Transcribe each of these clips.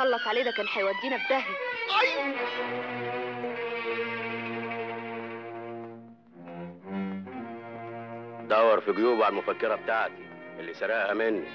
نخلص عليه ده كان هيودينا في داهيه دور في جيوبه على المفكرة بتاعتي اللي سرقها مني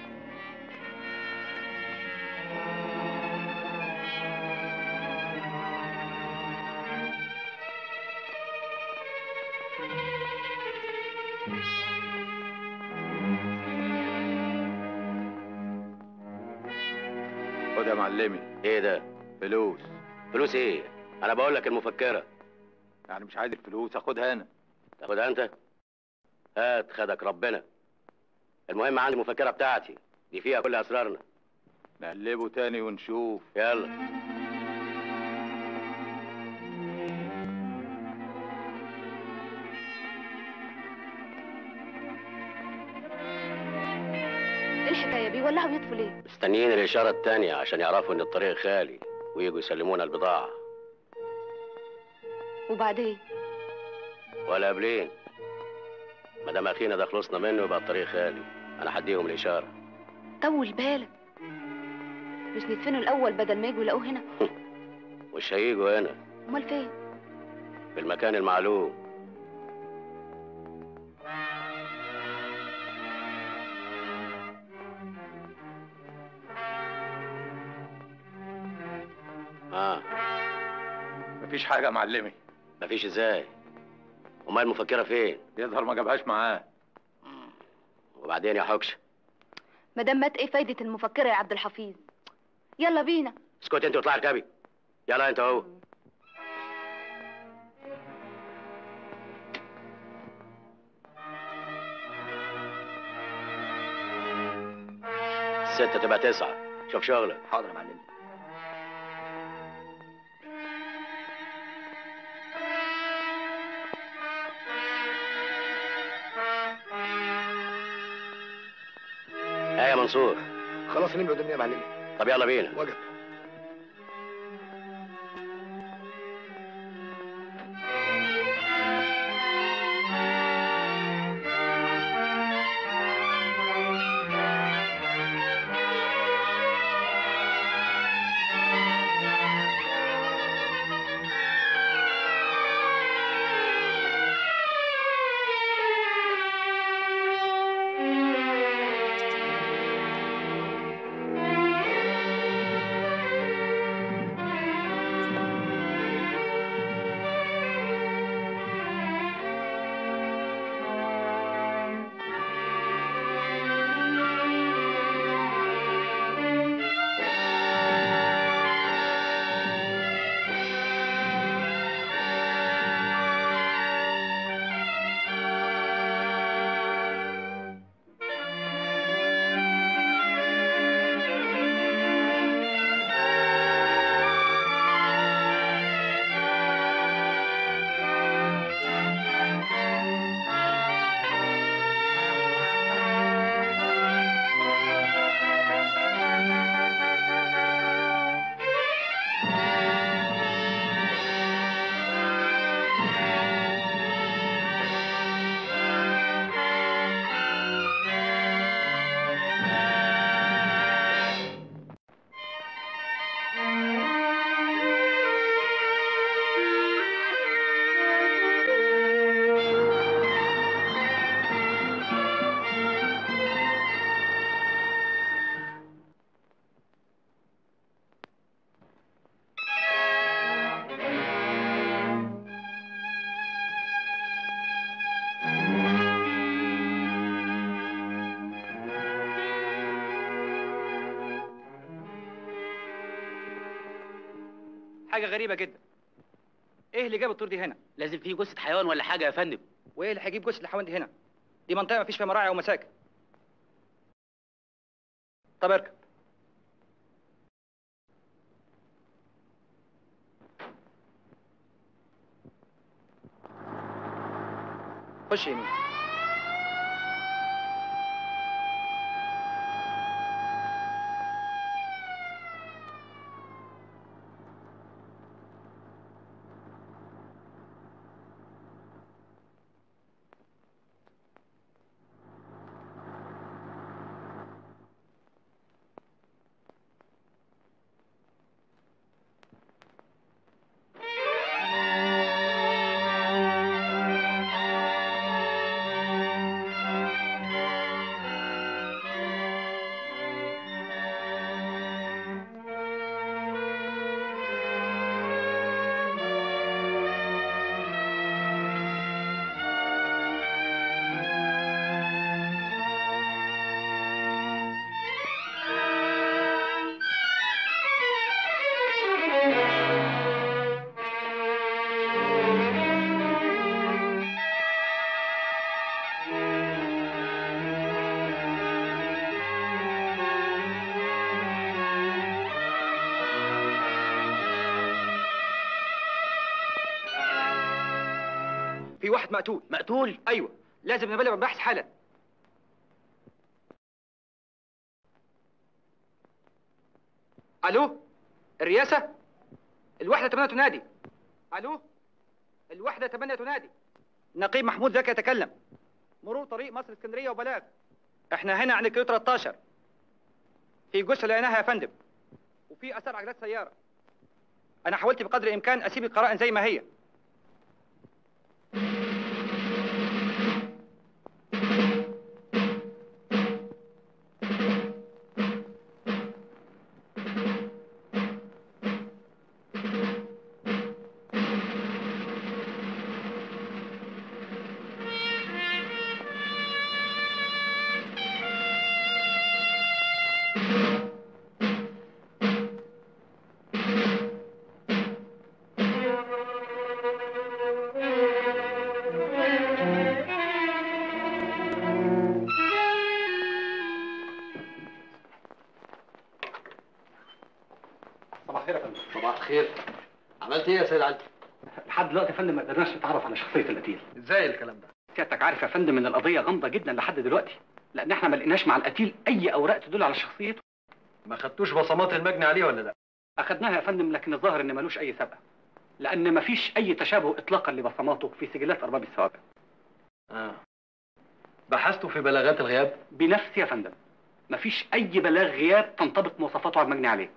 خد يا معلمي ايه ده فلوس فلوس ايه انا بقول لك المفكرة يعني مش عايز الفلوس اخدها انا تاخدها انت هات خدك ربنا المهم عندي المفكرة بتاعتي دي فيها كل اسرارنا نقلبه تاني ونشوف يلا ايه الحكايه بيولعوا ويطفوا ليه مستنيين الاشارة التانية عشان يعرفوا ان الطريق خالي ويجوا يسلمونا البضاعة وبعدين ولا قابلين ما دام اخينا ده خلصنا منه يبقى الطريق خالي انا هديهم الاشارة طول بالك مش ندفنه الاول بدل ما يجوا يلاقوه هنا مش هيجوا هنا امال فين في المكان المعلوم اه مفيش حاجه يا معلمي مفيش ازاي امال المفكرة فين يظهر ما جابهاش معاه وبعدين يا حكش ما دام مات ايه فايده المفكره يا عبد الحفيظ يلا بينا اسكت انت واطلع اركبي يلا انت اهو ستة تبقى تسعة شوف شغلك حاضر يا معلم ايه يا منصور خلاص نملوا قدامي يا معلم طب يلا بينا وجب حاجه غريبه جدا ايه اللي جاب الطور دي هنا لازم فيه جثه حيوان ولا حاجه يا فندم وايه اللي هيجيب جثه الحيوان دي هنا دي منطقه ما فيش فيها مراعي او مساكن طب اركب خش يمين في واحد مقتول مقتول ايوه لازم نبلغ البحث حالا الو الرئاسه الوحده 8 تنادي الو الوحده 8 تنادي نقيب محمود زكي يتكلم مرور طريق مصر اسكندريه وبلاغ احنا هنا عند كيلو 13 في جثه لقيناها يا فندم وفي اثار عجلات سياره انا حاولت بقدر الامكان اسيب القرائن زي ما هي صباح الخير يا فندم صباح الخير عملت ايه يا سيد علي؟ لحد دلوقتي يا فندم ما قدرناش نتعرف على شخصيه القتيل ازاي الكلام ده؟ سيادتك عارف يا فندم ان القضيه غامضه جدا لحد دلوقتي لان احنا ما لقيناش مع القتيل اي اوراق تدل على شخصيته ما خدتوش بصمات المجني عليه ولا لا؟ اخدناها يا فندم لكن الظاهر ان ملوش اي سبب لان ما فيش اي تشابه اطلاقا لبصماته في سجلات ارباب الثوابت اه بحثتوا في بلاغات الغياب؟ بنفسي يا فندم ما فيش اي بلاغ غياب تنطبق مواصفاته على المجني عليه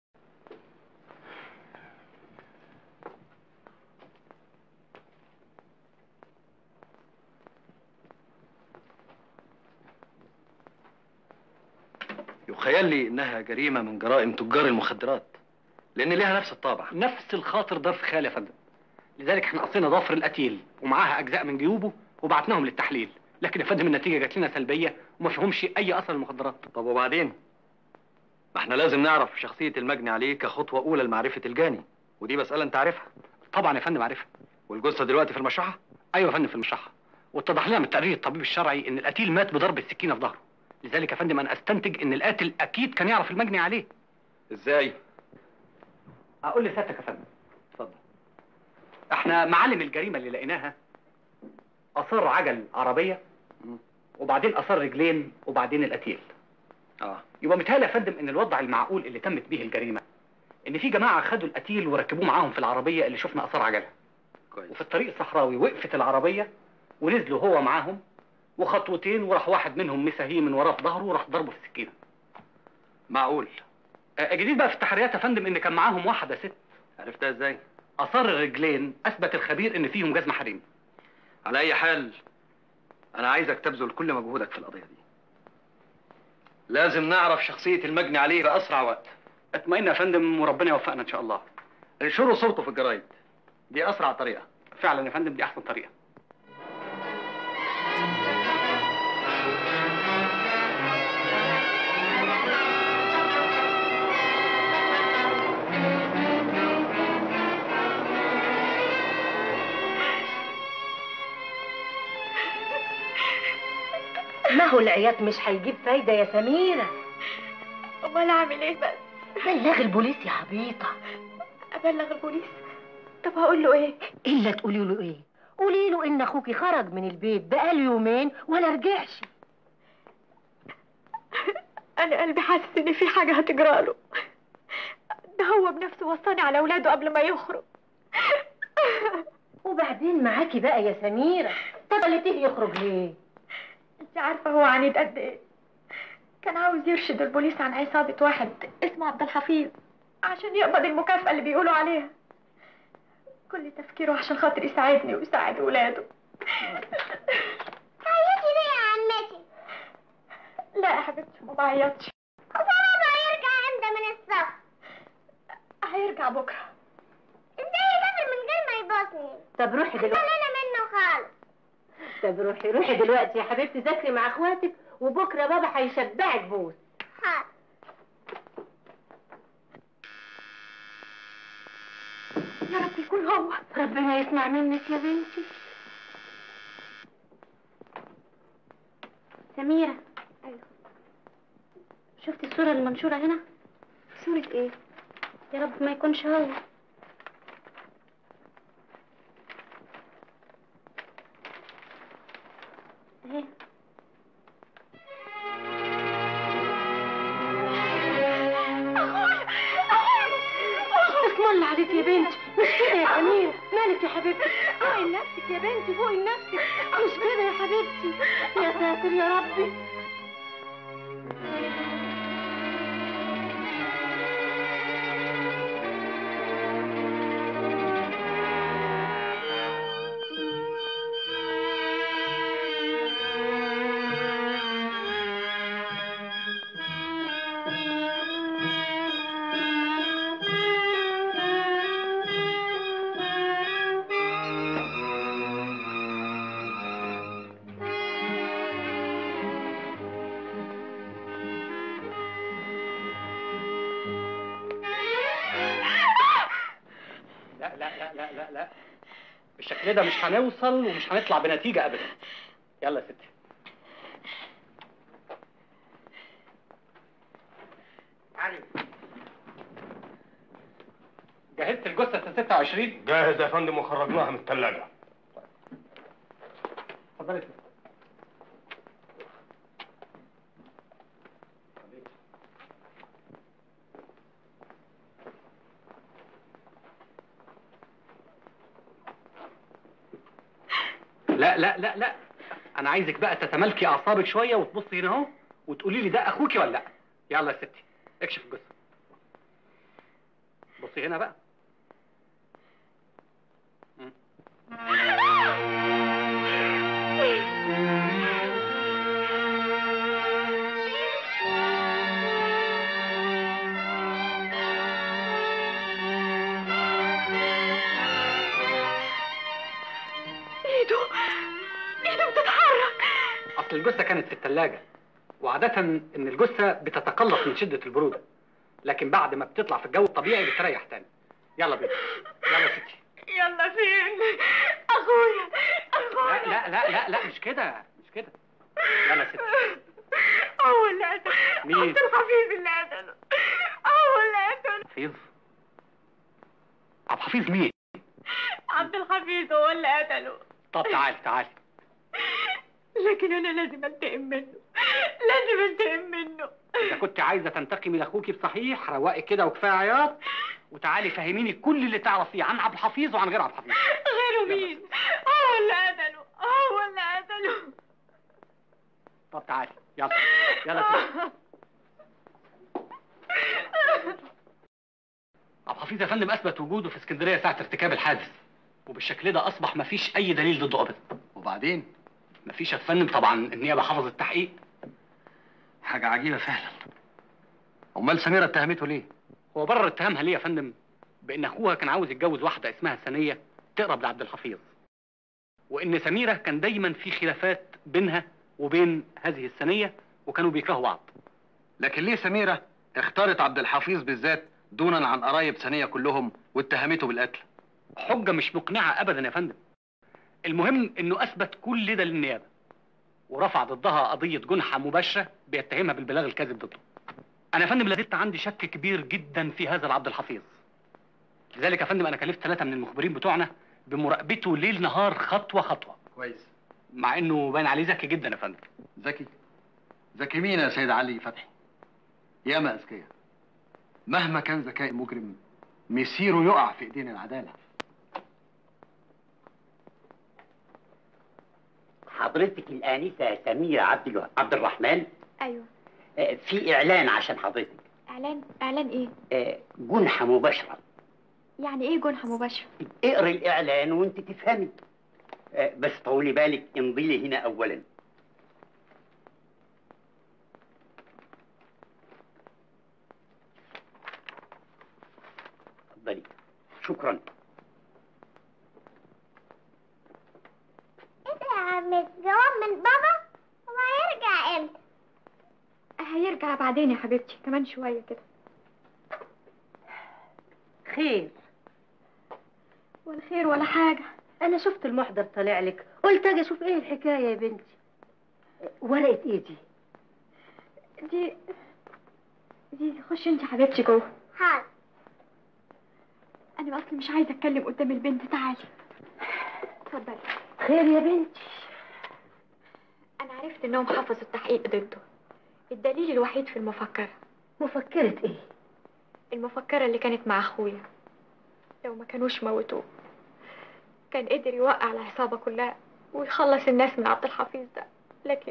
يخيل لي انها جريمه من جرائم تجار المخدرات لان ليها نفس الطابع نفس الخاطر ده في خيال يا فندم لذلك احنا قصينا ضفر القتيل ومعاها اجزاء من جيوبه وبعتناهم للتحليل لكن يا فندم النتيجه جات لنا سلبيه وما فيهمش اي اثر للمخدرات طب وبعدين؟ ما احنا لازم نعرف شخصيه المجني عليه كخطوه اولى لمعرفه الجاني ودي مساله انت عارفها طبعا يا فندم عارفها والجثه دلوقتي في المشرحه؟ ايوه يا فندم في المشرحه واتضح لنا من تقرير الطبيب الشرعي ان القتيل مات بضرب السكينه في ظهره لذلك يا فندم انا استنتج ان القاتل اكيد كان يعرف المجني عليه ازاي؟ اقول لسيادتك يا فندم اتفضل احنا معالم الجريمه اللي لقيناها اثار عجل عربيه وبعدين اثار رجلين وبعدين القتيل اه يبقى متهيألي يا فندم ان الوضع المعقول اللي تمت به الجريمه ان في جماعه خدوا القتيل وركبوه معاهم في العربيه اللي شفنا اثار عجلها كويس وفي الطريق الصحراوي وقفت العربيه ونزلوا هو معاهم وخطوتين وراح واحد منهم مساهيه من وراه في ظهره وراح ضربه في السكينه معقول آه، الجديد بقى في التحريات يا فندم ان كان معاهم واحده ست عرفتها ازاي؟ اثار الرجلين اثبت الخبير ان فيهم جزمه حريم على اي حال انا عايزك تبذل كل مجهودك في القضيه دي لازم نعرف شخصيه المجني عليه باسرع وقت اطمئن يا فندم وربنا يوفقنا ان شاء الله انشروا صورته في الجرايد دي اسرع طريقه فعلا يا فندم دي احسن طريقه ما هو العياط مش هيجيب فايدة يا سميرة امال اعمل ايه بس بلغ البوليس يا عبيطة ابلغ البوليس طب هقول له ايه إلا تقولي له إيه قولي له إن أخوكي خرج من البيت بقاله يومين ولا رجعش انا قلبي حاسس ان في حاجه هتجرى له ده هو بنفسه وصاني على اولاده قبل ما يخرج وبعدين معاكي بقى يا سميرة طب خليتيه يخرج ليه انت عارفه هو عنيد قد ايه كان عاوز يرشد البوليس عن عصابه واحد اسمه عبد الحفيظ عشان يقبض المكافاه اللي بيقولوا عليها كل تفكيره عشان خاطر يساعدني ويساعد ولاده تعيطي ليه يا عمتي؟ لا يا حبيبتي ما بعيطش وبابا هيرجع امتى من السفر؟ هيرجع بكره ازاي يسافر من غير ما يباصني؟ طب روحي ولا دلوقتي انا منه خالص طب روحي روحي دلوقتي يا حبيبتي ذاكري مع اخواتك وبكره بابا هيشبعك بوس حاضر يا رب يكون هو ربنا يسمع منك يا بنتي سميرة ايوه شفتي الصورة المنشورة هنا؟ صورة ايه؟ يا رب ما يكونش هو اهي اسم الله عليك يا بنتي مش كده يا أمير مالك يا حبيبتي فوقي لنفسك يا بنتي فوقي لنفسك مش كده يا حبيبتي يا ساتر يا ربي لا لا لا لا لا لا بالشكل ده مش هنوصل ومش هنطلع بنتيجة أبدا يلا يا ستي علي جهزت الجثة 26 جاهز يا فندم وخرجناها من الثلاجة اتفضلي يا ستي. لا لا لا لا انا عايزك بقى تتملكي اعصابك شويه وتبصي هنا اهو وتقولي لي ده اخوكي ولا لا يلا يا ستي اكشف الجثه بصي هنا بقى مم. ايده ايده بتتحرك اصل الجثه كانت في الثلاجه وعاده ان الجثه بتتقلص من شده البروده لكن بعد ما بتطلع في الجو الطبيعي بتريح تاني يلا بينا يلا يا ستي يلا فين اخويا اخويا لا لا لا لا لا مش كده مش كده يلا يا ستي هو اللي قتله مين؟ عبد الحفيظ اللي قتله هو اللي قتله حفيظ عبد الحفيظ مين عبد الحفيظ هو اللي قتله طب تعالي تعالي لكن انا لازم انتقم منه لازم انتقم منه اذا كنت عايزه تنتقمي لاخوكي بصحيح رواقي كده وكفايه عياط وتعالي فهميني كل اللي تعرفيه عن عبد الحفيظ وعن غير عبد الحفيظ غيره مين هو اللي قتله هو اللي قتله طب تعالي يلا يلا يا ستي. عبد الحفيظ يا فندم اثبت وجوده في اسكندريه ساعه ارتكاب الحادث وبالشكل ده اصبح مفيش اي دليل ضده ابدا وبعدين مفيش يا فندم طبعا النيابه حفظت التحقيق حاجة عجيبة فعلا أمال سميرة اتهمته ليه؟ هو برر اتهامها ليه يا فندم بان اخوها كان عاوز يتجوز واحده اسمها سنيه تقرب لعبد الحفيظ وان سميره كان دايما في خلافات بينها وبين هذه السنيه وكانوا بيكرهوا بعض لكن ليه سميرة اختارت عبد الحفيظ بالذات دونا عن قرايب سنية كلهم واتهمته بالقتل؟ حجه مش مقنعه ابدا يا فندم المهم انه اثبت كل ده للنيابه ورفع ضدها قضيه جنحه مباشره بيتهمها بالبلاغ الكاذب ضده انا يا فندم لازلت عندي شك كبير جدا في هذا العبد الحفيظ لذلك يا فندم انا كلفت ثلاثه من المخبرين بتوعنا بمراقبته ليل نهار خطوه خطوه كويس مع انه باين عليه ذكي جدا يا فندم ذكي ذكي مين يا سيد علي فتحي؟ ياما أذكياء مهما كان ذكاء المجرم مصيره يقع في ايدين العدالة حضرتك الآنسة سميرة عبد الو- عبد الرحمن ايوه آه، في إعلان عشان حضرتك اعلان اعلان ايه آه، جنحة مباشرة يعني ايه جنحه مباشره اقري الإعلان وأنت تفهمي آه، بس طولي بالك امضي لي هنا أولا اتفضلي شكرا انت يا عم جواب من بابا هو هيرجع امتى هيرجع بعدين يا حبيبتي كمان شويه كده خير ولا خير ولا حاجه انا شفت المحضر طالع لك قلت اجي اشوف ايه الحكايه يا بنتي ورقه ايه دي دي دي خش انت حبيبتي جوه حاضر انا اصلي مش عايزه اتكلم قدام البنت تعالي اتفضلي خير يا بنتي عرفت انهم حفظوا التحقيق ضده الدليل الوحيد في المفكرة مفكرة ايه؟ المفكرة اللي كانت مع اخويا لو ما كانوش موتوه كان قدر يوقع العصابة كلها ويخلص الناس من عبد الحفيظ ده لكن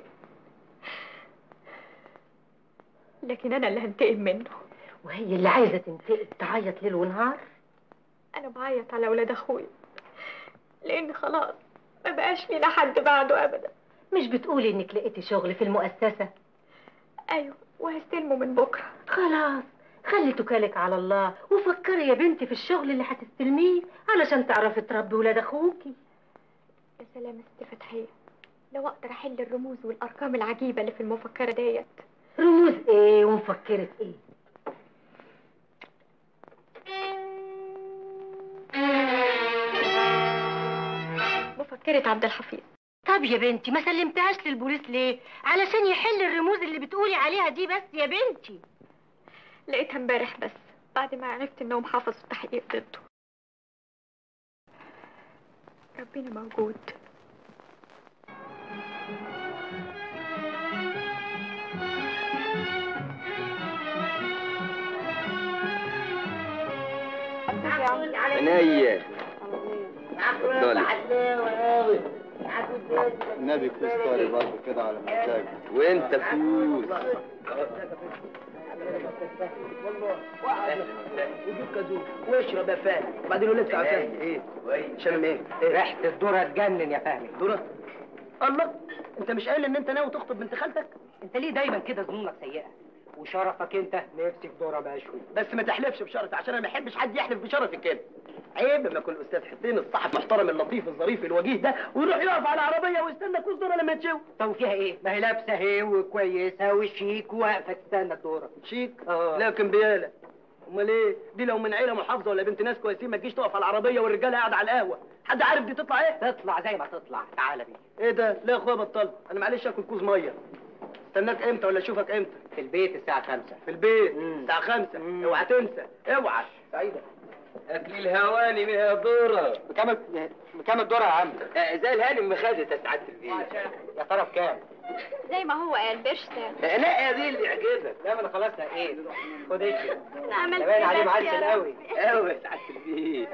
لكن انا اللي هنتقم منه وهي اللي عايزة تنتقم تعيط ليل ونهار انا بعيط على ولاد اخويا لان خلاص ما بقاش لينا حد بعده ابدا مش بتقولي انك لقيتي شغل في المؤسسة ايوه وهستلمه من بكره خلاص خلي توكلك على الله وفكري يا بنتي في الشغل اللي هتستلميه علشان تعرفي تربي ولاد اخوكي يا سلام يا ست فتحية لو اقدر احل الرموز والارقام العجيبة اللي في المفكرة ديت رموز ايه ومفكرة ايه مفكرة عبد الحفيظ طب يا بنتي ما سلمتهاش للبوليس ليه علشان يحل الرموز اللي بتقولي عليها دي بس يا بنتي لقيتها امبارح بس بعد ما عرفت انهم حفظوا التحقيق ضده ربنا موجود عينيا النبي كوس طاري برضه كده على مزاجك وانت فوز وجيب كازوك واشرب يا فهمي وبعدين ولد في عشان ايه شامم ايه ريحه الذره تجنن يا فهمي ذره الله انت مش قايل ان انت ناوي تخطب بنت خالتك انت ليه دايما كده ظنونك سيئه وشرفك انت نفسي في ذره بشوي بس ما تحلفش بشرفي عشان انا ما احبش حد يحلف بشرفي كده عيب لما يكون الاستاذ حسين الصحفي المحترم اللطيف الظريف الوجيه ده ويروح يقف على العربيه ويستنى كوز ذره لما تشوي طب فيها ايه؟ ما هي لابسه اهي وكويسه وشيك وواقفه تستنى الدوره شيك؟ آه. لكن بياله امال ايه؟ دي لو من عيله محافظه ولا بنت ناس كويسين ما تجيش تقف على العربيه والرجاله قاعده على القهوه حد عارف دي تطلع ايه؟ تطلع زي ما تطلع تعالى بيه ايه ده؟ لا يا اخويا بطلت انا معلش اكل كوز ميه استناك امتى ولا اشوفك امتى؟ في البيت الساعه 5 في البيت الساعه 5 اوعى تنسى اوعى سعيده اكل الهواني يا دوره بكام بكام الدوره يا عم؟ زي الهانم مخدت يا سعاده البيت يا ترى بكام؟ زي ما هو قال بيرش سعر لا يا دي اللي يعجبك لا ما انا خلاص ايه خد ايش انا عملت ده باين عليه كده معسل يا قوي قوي يا سعاده البيت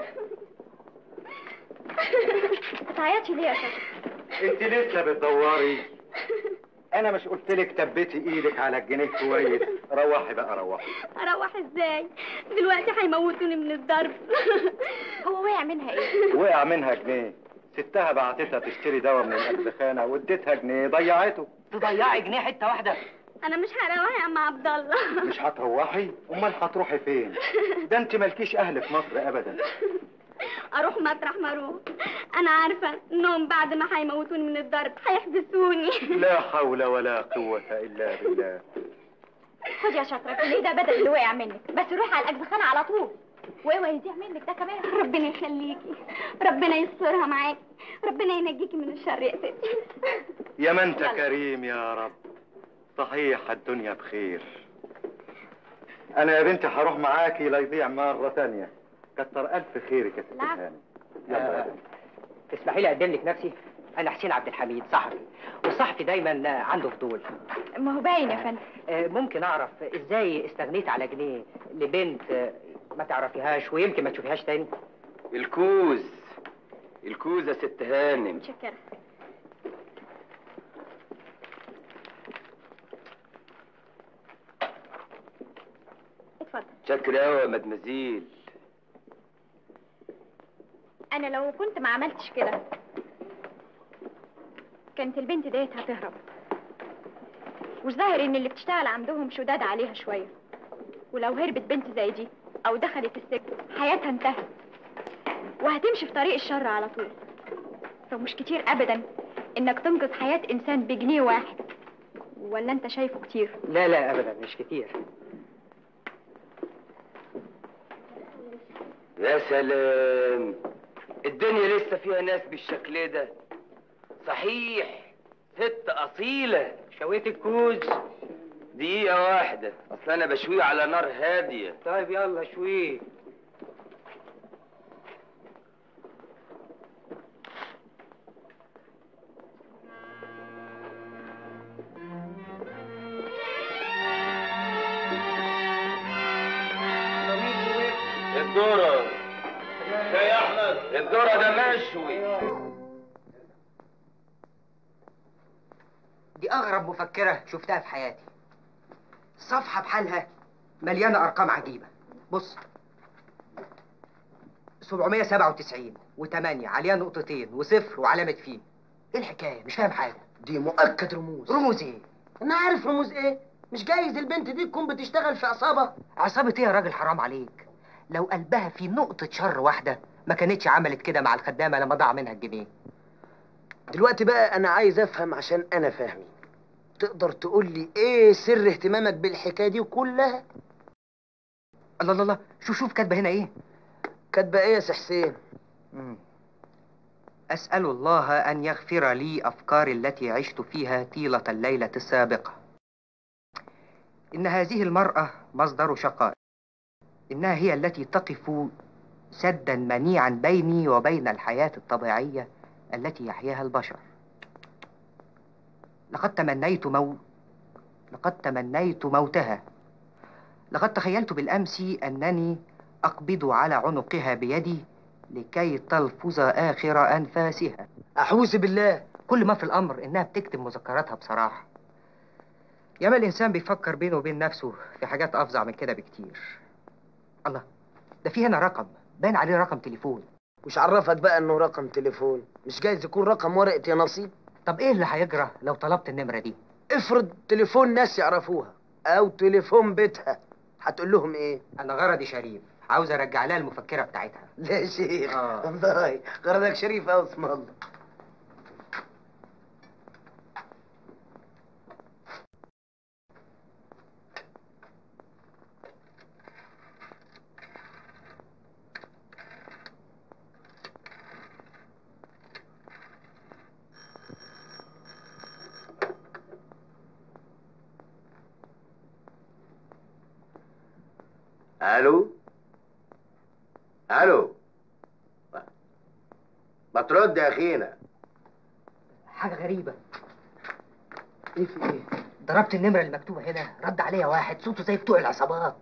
بتعيطي ليه يا شاطر؟ انت لسه بتدوري انا مش قلت لك تبتي ايدك على الجنيه كويس روحي بقى روحي اروح ازاي دلوقتي هيموتوني من الضرب هو وقع منها ايه؟ وقع منها جنيه ستها بعتتها تشتري دواء من الأجزخانة واديتها جنيه ضيعته تضيعي جنيه حته واحده انا مش هروح يا عم عبد الله مش هتروحي امال هتروحي فين ده انت مالكيش اهل في مصر ابدا اروح مطرح ما اروح انا عارفه انهم بعد ما هيموتوني من الضرب هيحبسوني لا حول ولا قوة الا بالله خد يا شاطرة ليه ده بدل اللي وقع منك بس روحي على الأجزخانة على طول واوعي يضيع منك ده كمان ربنا يخليكي ربنا يسترها معاكي ربنا ينجيكي من الشر يا ستي يا ما انت كريم يا رب صحيح الدنيا بخير انا يا بنتي هروح معاكي لا يضيع مرة تانية كتر الف خيرك يا ست لا. هاني يلا يا بنتي. تسمحي لي اقدم لك نفسي انا حسين عبد الحميد صحفي والصحفي دايما عنده فضول ما هو باين يا فندم آه، ممكن اعرف ازاي استغنيت على جنيه لبنت آه، ما تعرفيهاش ويمكن ما تشوفيهاش تاني الكوز الكوز يا ست هانم متشكرة اتفضل شكرا قوي يا مدمزيل أنا لو كنت ما عملتش كده كانت البنت ديت هتهرب والظاهر إن اللي بتشتغل عندهم شداد عليها شوية ولو هربت بنت زي دي أو دخلت السجن حياتها انتهت وهتمشي في طريق الشر على طول فمش كتير أبدا إنك تنقذ حياة إنسان بجنيه واحد ولا أنت شايفه كتير لا لا ابدا مش كتير يا سلام الدنيا لسه فيها ناس بالشكل ده صحيح ست أصيلة شويت الكوز دقيقة واحدة أصل أنا بشويه على نار هادية طيب يلا شويه الذرة ده مشوي دي اغرب مفكره شفتها في حياتي صفحه بحالها مليانه ارقام عجيبه بص 797 و8 عليها نقطتين وصفر وعلامه فيه ايه الحكايه مش فاهم حاجه دي مؤكد رموز رموز ايه انا عارف رموز ايه مش جايز البنت دي تكون بتشتغل في عصابه عصابه ايه يا راجل حرام عليك لو قلبها في نقطه شر واحده ما كانتش عملت كده مع الخدامه لما ضاع منها الجنيه دلوقتي بقى انا عايز افهم عشان انا فاهمي تقدر تقول لي ايه سر اهتمامك بالحكايه دي كلها الله الله الله شوف شوف كاتبه هنا ايه كاتبه ايه يا سي حسين أسأل الله أن يغفر لي أفكاري التي عشت فيها طيلة الليلة السابقة. إن هذه المرأة مصدر شقاء. إنها هي التي تقف سدا منيعا بيني وبين الحياة الطبيعية التي يحياها البشر. لقد تمنيت مو لقد تمنيت موتها. لقد تخيلت بالأمس أنني أقبض على عنقها بيدي لكي تلفظ آخر أنفاسها أعوذ بالله كل ما في الأمر إنها بتكتب مذكراتها بصراحة ياما الإنسان بيفكر بينه وبين نفسه في حاجات أفظع من كده بكتير الله ده في هنا رقم باين عليه رقم تليفون مش عرفك بقى انه رقم تليفون مش جايز يكون رقم ورقه يا نصيب طب إيه اللي هيجرى لو طلبت النمرة دي افرض تليفون ناس يعرفوها او تليفون بيتها هتقول لهم ايه أنا غرضي شريف عاوز أرجع لها المفكرة بتاعتها لا يا شيخ آه. والله غرضك شريف أوي اسم الله الو الو ما ترد يا اخينا حاجة غريبة ايه في ايه ضربت النمرة اللي مكتوبة هنا رد عليها واحد صوته زي بتوع العصابات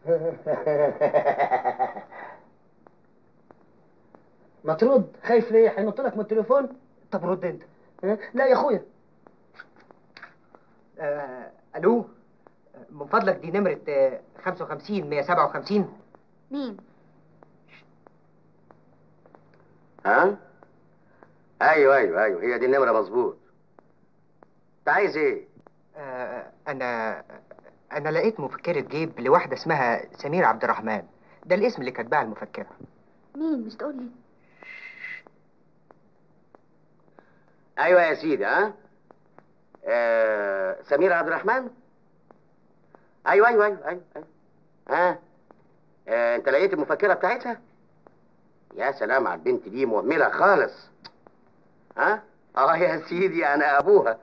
ما ترد خايف ليه هينط لك من التليفون طب رد انت ها؟ لا يا اخويا آه، الو من فضلك دي نمرة آه، 55 157 مين؟ ها ايوه ايوه ايوه هي دي النمره مظبوط انت عايز ايه آه، انا انا لقيت مفكرة جيب لواحدة اسمها سمير عبد الرحمن ده الاسم اللي كاتباها المفكرة مين مش تقولي ايوه يا سيدي ها آه سمير عبد الرحمن ايوه ايوه ايوه ايوه, أيوة. ها آه انت لقيت المفكره بتاعتها يا سلام على البنت دي مهمله خالص ها اه يا سيدي انا ابوها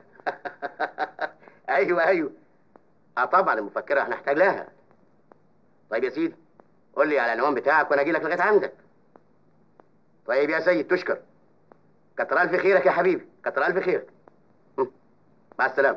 ايوه ايوه اه طبعا المفكره هنحتاج لها طيب يا سيدي قول لي على العنوان بتاعك وانا اجي لك لغايه عندك طيب يا سيد تشكر كتر الف خيرك يا حبيبي كتر الف خيرك م. مع السلامه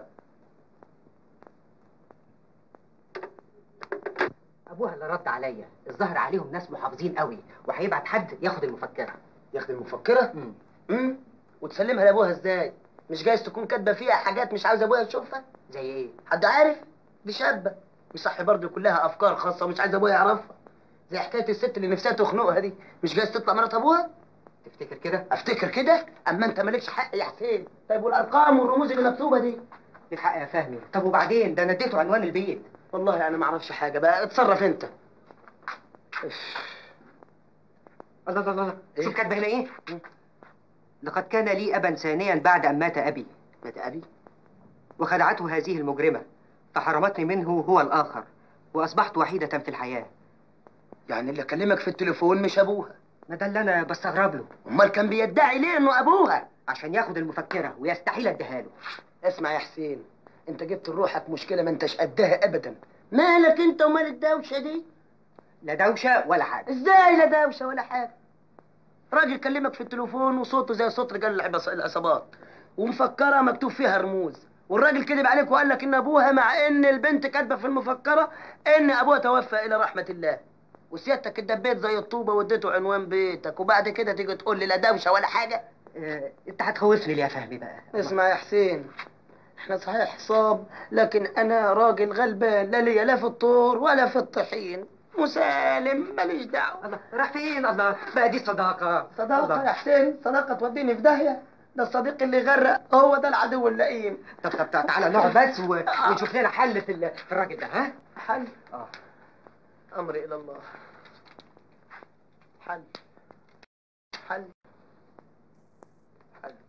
ابوها اللي رد عليا الظاهر عليهم ناس محافظين قوي وهيبعت حد ياخد المفكرة ياخد المفكره مم. امم وتسلمها لابوها ازاي مش جايز تكون كاتبه فيها حاجات مش عاوز ابوها يشوفها زي ايه حد عارف دي شابه وصح برضه كلها افكار خاصه ومش عايز ابوها يعرفها زي حكايه الست اللي نفسها تخنقها دي مش جايز تطلع مرات ابوها تفتكر كده افتكر كده اما انت مالكش حق يا حسين طيب والارقام والرموز اللي مكتوبه دي ليك حق يا فهمي طب وبعدين ده انا اديته عنوان البيت والله انا ما اعرفش حاجه بقى اتصرف انت الله الله الله شوف كاتبه هنا ايه لقد كان لي ابا ثانيا بعد ان مات ابي مات ابي وخدعته هذه المجرمه فحرمتني منه هو الاخر واصبحت وحيده في الحياه يعني اللي كلمك في التليفون مش ابوها ما ده اللي انا بستغرب له امال كان بيدعي ليه انه ابوها عشان ياخد المفكره ويستحيل اديها له اسمع يا حسين انت جبت لروحك مشكله ما انتش قدها ابدا مالك انت ومال الدوشه دي لا دوشه ولا حاجه ازاي لا دوشه ولا حاجه راجل كلمك في التليفون وصوته زي صوت رجال العباس- العصابات ومفكره مكتوب فيها رموز والراجل كذب عليك وقال لك ان ابوها مع ان البنت كاتبه في المفكره ان ابوها توفى الى رحمه الله وسيادتك اتدبيت زي الطوبه واديته عنوان بيتك وبعد كده تيجي تقول لي لا دوشه ولا حاجه اه انت هتخوفني ليه يا فهمي بقى اسمع يا حسين احنا صحيح حصاب لكن انا راجل غلبان لا ليا لا في الطور ولا في الطحين مسالم ماليش دعوه الله راح فين الله بقى دي صداقه صداقه الله. يا حسين صداقه توديني في داهيه ده الصديق اللي غرق هو ده العدو اللئيم طب طب طب تعالى نقعد بس و... ونشوف لنا حل في, ال... في الراجل ده ها حل اه امري الى الله حل حل حل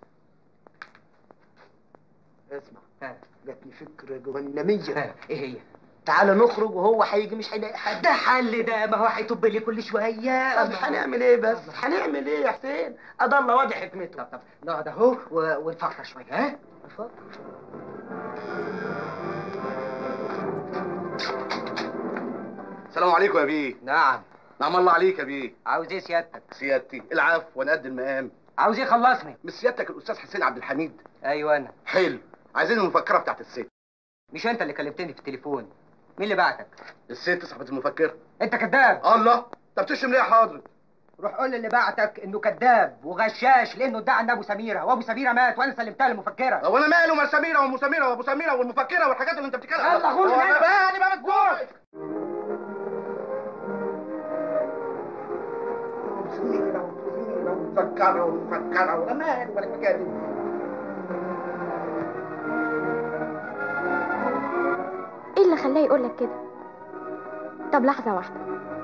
اسمع ها جاتني فكره جهنميه ها ايه هي تعالى نخرج وهو هيجي مش هيلاقي حد ده حل ده ما هو هيطب لي كل شويه طب هنعمل ايه بس هنعمل ايه يا حسين ادى الله واضح حكمته طب طب نقعد اهو و... ونفكر شويه ها السلام عليكم يا بيه نعم نعم الله عليك يا بيه عاوز ايه سيادتك سيادتي العفو وانا قد المقام عاوز ايه خلصني مش سيادتك الاستاذ حسين عبد الحميد ايوه انا حلو عايزين المفكره بتاعت الست مش انت اللي كلمتني في التليفون مين اللي بعتك الست صاحبه المفكره انت كذاب الله انت بتشتم ليه يا حاضر روح قول للي بعتك انه كذاب وغشاش لانه ادعى ان ابو سميره وابو سميره مات وانا سلمتها للمفكره هو انا ماله ما سميره وام سميره وابو سميره والمفكره والحاجات اللي انت بتتكلم يلا خد هو من انا هنا. بقى انا بقى مسجون سميره وسميره ومفكره ومفكره ولا مال ولا الحكايه دي ايه اللي خلاه يقول لك كده طب لحظة واحدة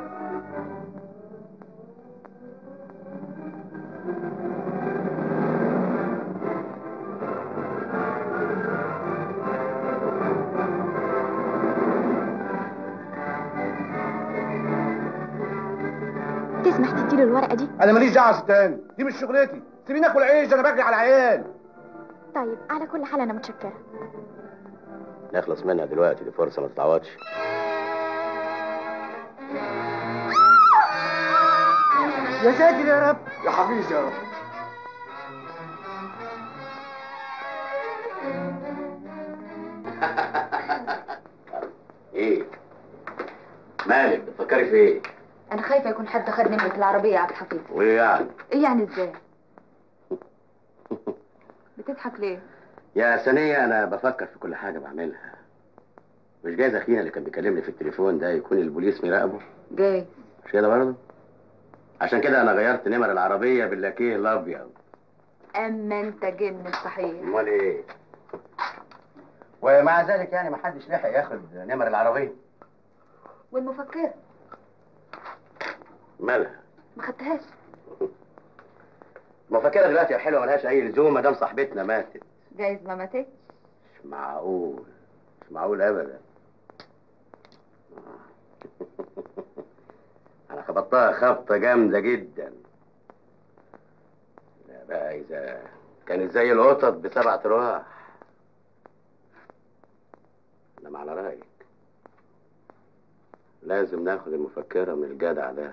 تسمح تديله الورقة دي انا ماليش دعوه يا ستان دي مش شغلتي سيبيني اكل عيش انا بجري على العيال طيب على كل حال انا متشكرة نخلص منها دلوقتي دي فرصه ما تتعوضش يا ساتر يا رب يا حفيظ يا رب ايه مالك بتفكري في ايه انا خايفه يكون حد خد نمره العربيه يا عبد الحفيظ وايه يعني ايه يعني ازاي بتضحك ليه يا ثانية أنا بفكر في كل حاجة بعملها مش جايز أخينا اللي كان بيكلمني في التليفون ده يكون البوليس مراقبه جاي مش كده برضه؟ عشان كده أنا غيرت نمر العربية باللاكيه الأبيض اما انت جن صحيح أمال إيه؟ ومع ذلك يعني محدش لحق ياخد نمر العربية والمفكره مالها؟ ما خدتهاش المفكرة دلوقتي يا حلوة ملهاش أي لزوم ما دام صاحبتنا ماتت جايز ما ماتتش مش معقول مش معقول أبدا أنا خبطتها خبطة جامدة جدا لا بقى إذا كانت زي القطط بسبع أرواح إنما على رأيك لازم ناخد المفكرة من الجدع ده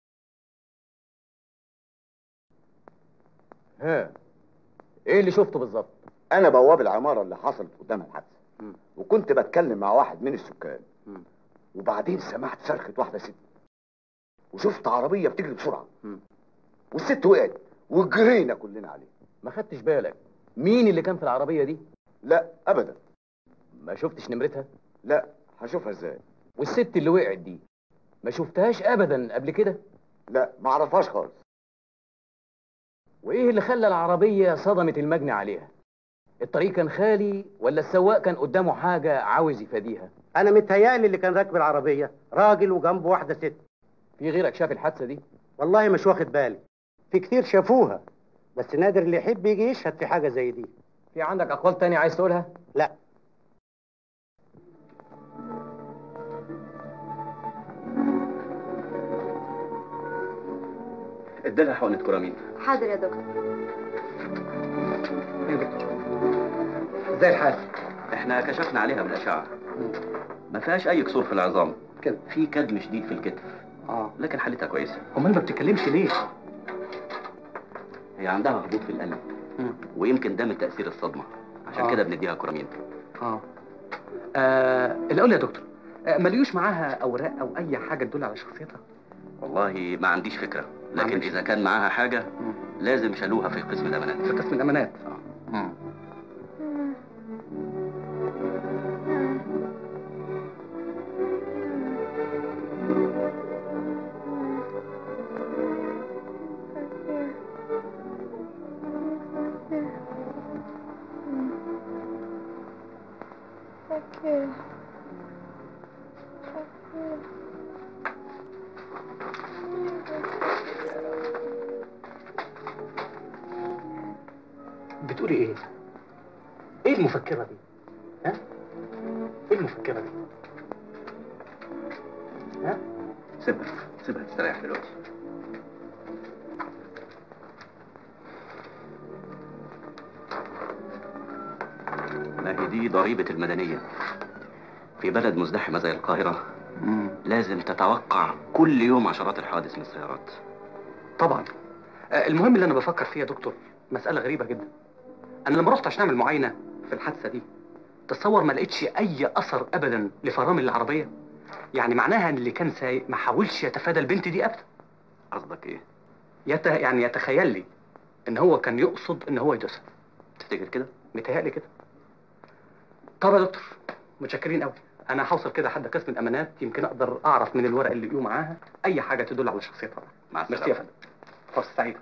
ها ايه اللي شفته بالظبط انا بواب العماره اللي حصلت قدامها الحادثه وكنت بتكلم مع واحد من السكان وبعدين سمعت صرخه واحده ست وشفت عربيه بتجري بسرعه والست وقعت وجرينا كلنا عليها ما خدتش بالك مين اللي كان في العربيه دي لا ابدا ما شفتش نمرتها لا هشوفها ازاي والست اللي وقعت دي ما شفتهاش ابدا قبل كده لا ما اعرفهاش خالص وايه اللي خلى العربيه صدمت المجني عليها الطريق كان خالي ولا السواق كان قدامه حاجه عاوز يفاديها انا متهيألي اللي كان راكب العربيه راجل وجنبه واحده ست في غيرك شاف الحادثه دي والله مش واخد بالي في كتير شافوها بس نادر اللي يحب يجي يشهد في حاجه زي دي في عندك اقوال تانية عايز تقولها لا اديلها حقنه كورامين حاضر يا دكتور ازاي الحال احنا كشفنا عليها بالاشعه ما فيهاش اي كسور في العظام كده في كدم شديد في الكتف اه لكن حالتها كويسه امال ما بتتكلمش ليه هي عندها هبوط في القلب ويمكن ده من تاثير الصدمه عشان آه. كده بنديها كورامين اه, آه الاول يا دكتور آه، مليوش معاها اوراق او اي حاجه تدل على شخصيتها والله ما عنديش فكرة لكن إذا كان معاها حاجة لازم شالوها في قسم الأمانات في قسم الأمانات آه. بتقولي ايه؟ ايه المفكرة دي؟ ها؟ ايه المفكرة دي؟ ها؟ سيبها سيبها تستريح دلوقتي ما هي دي ضريبة المدنية في بلد مزدحمة زي القاهرة لازم تتوقع كل يوم عشرات الحوادث من السيارات طبعا آه، المهم اللي انا بفكر فيه يا دكتور مسألة غريبة جدا انا لما رحت عشان اعمل معاينة في الحادثة دي تصور ما لقيتش اي اثر ابدا لفرامل العربية يعني معناها ان اللي كان سايق ما حاولش يتفادى البنت دي ابدا قصدك ايه؟ يت... يعني يتخيل لي ان هو كان يقصد ان هو يدوسها تفتكر كده؟ متهيألي كده طب يا دكتور متشكرين قوي انا هوصل كده لحد قسم الامانات يمكن اقدر اعرف من الورق اللي لقوه معاها اي حاجه تدل على شخصيتها مع ميرسي يا فندم فرصه سعيده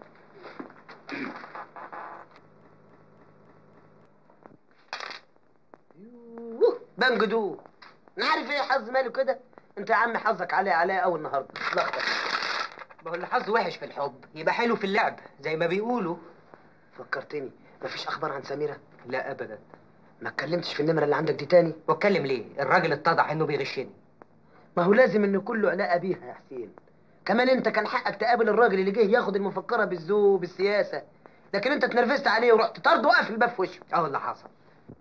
بنجدو انا عارف ايه حظ ماله كده انت يا عم حظك عليه عليه قوي النهارده لخبط ما هو اللي حظه وحش في الحب يبقى حلو في اللعب زي ما بيقولوا فكرتني مفيش اخبار عن سميره لا ابدا ما اتكلمتش في النمره اللي عندك دي تاني واتكلم ليه الراجل اتضح انه بيغشني ما هو لازم ان كله علاقه بيها يا حسين كمان انت كان حقك تقابل الراجل اللي جه ياخد المفكره بالذوق بالسياسه لكن انت اتنرفزت عليه ورحت طرد وقف الباب في وشه اه اللي حصل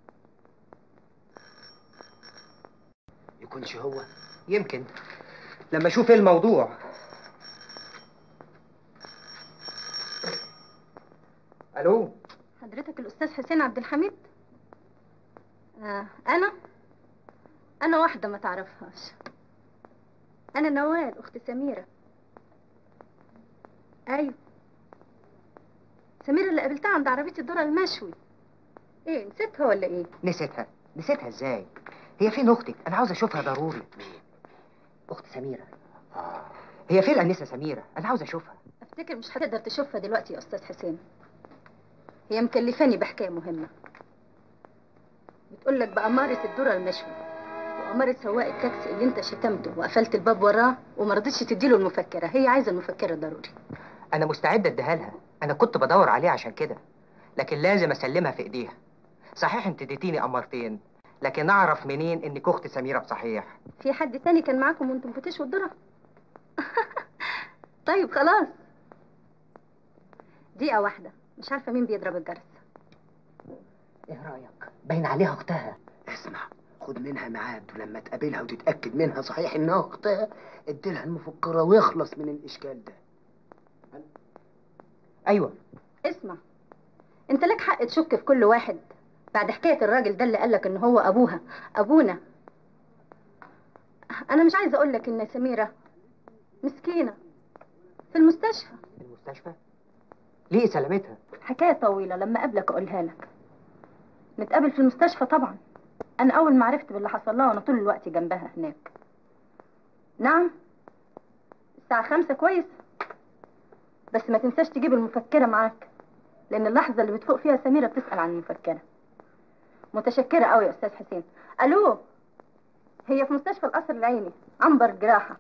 يكونش هو يمكن لما اشوف ايه الموضوع الو حضرتك الأستاذ حسين عبد الحميد آه أنا أنا واحدة ما تعرفهاش أنا نوال أخت سميرة أيوة سميرة اللي قابلتها عند عربية الذرة المشوي إيه نسيتها ولا إيه؟ نسيتها نسيتها ازاي هي فين اختك انا عاوز اشوفها ضروري اخت سميره هي فين الانسه سميره انا عاوز اشوفها أفتكر مش هتقدر تشوفها دلوقتي يا أستاذ حسين هي مكلفاني بحكاية مهمة بتقول لك بأمارة الذرة المشوي وأمارة سواق التاكسي اللي أنت شتمته وقفلت الباب وراه وما رضيتش تديله المفكرة هي عايزة المفكرة ضروري انا مستعد اديها لها انا كنت بدور عليها عشان كده لكن لازم اسلمها في ايديها صحيح انت اديتيني امارتين لكن اعرف منين انك اخت سميره بصحيح في حد تاني كان معاكم وانتم بتشوا الذرة طيب خلاص دقيقة واحدة مش عارفة مين بيضرب الجرس ايه رايك باين عليها اختها اسمع خد منها ميعاد ولما تقابلها وتتاكد منها صحيح انها اختها اديلها المفكره ويخلص من الاشكال ده ايوه اسمع انت لك حق تشك في كل واحد بعد حكاية الراجل ده اللي قالك ان هو ابوها ابونا انا مش عايزة اقولك ان سميرة مسكينة في المستشفى المستشفى ليه سلامتها حكاية طويلة لما اقابلك اقولها لك نتقابل في المستشفى طبعا انا اول ما عرفت باللي حصل لها وانا طول الوقت جنبها هناك نعم الساعة خمسة كويس بس ما تنساش تجيب المفكرة معاك لأن اللحظة اللي بتفوق فيها سميرة بتسأل عن المفكرة متشكرة قوي يا أستاذ حسين ألو هي في مستشفى القصر العيني عنبر جراحة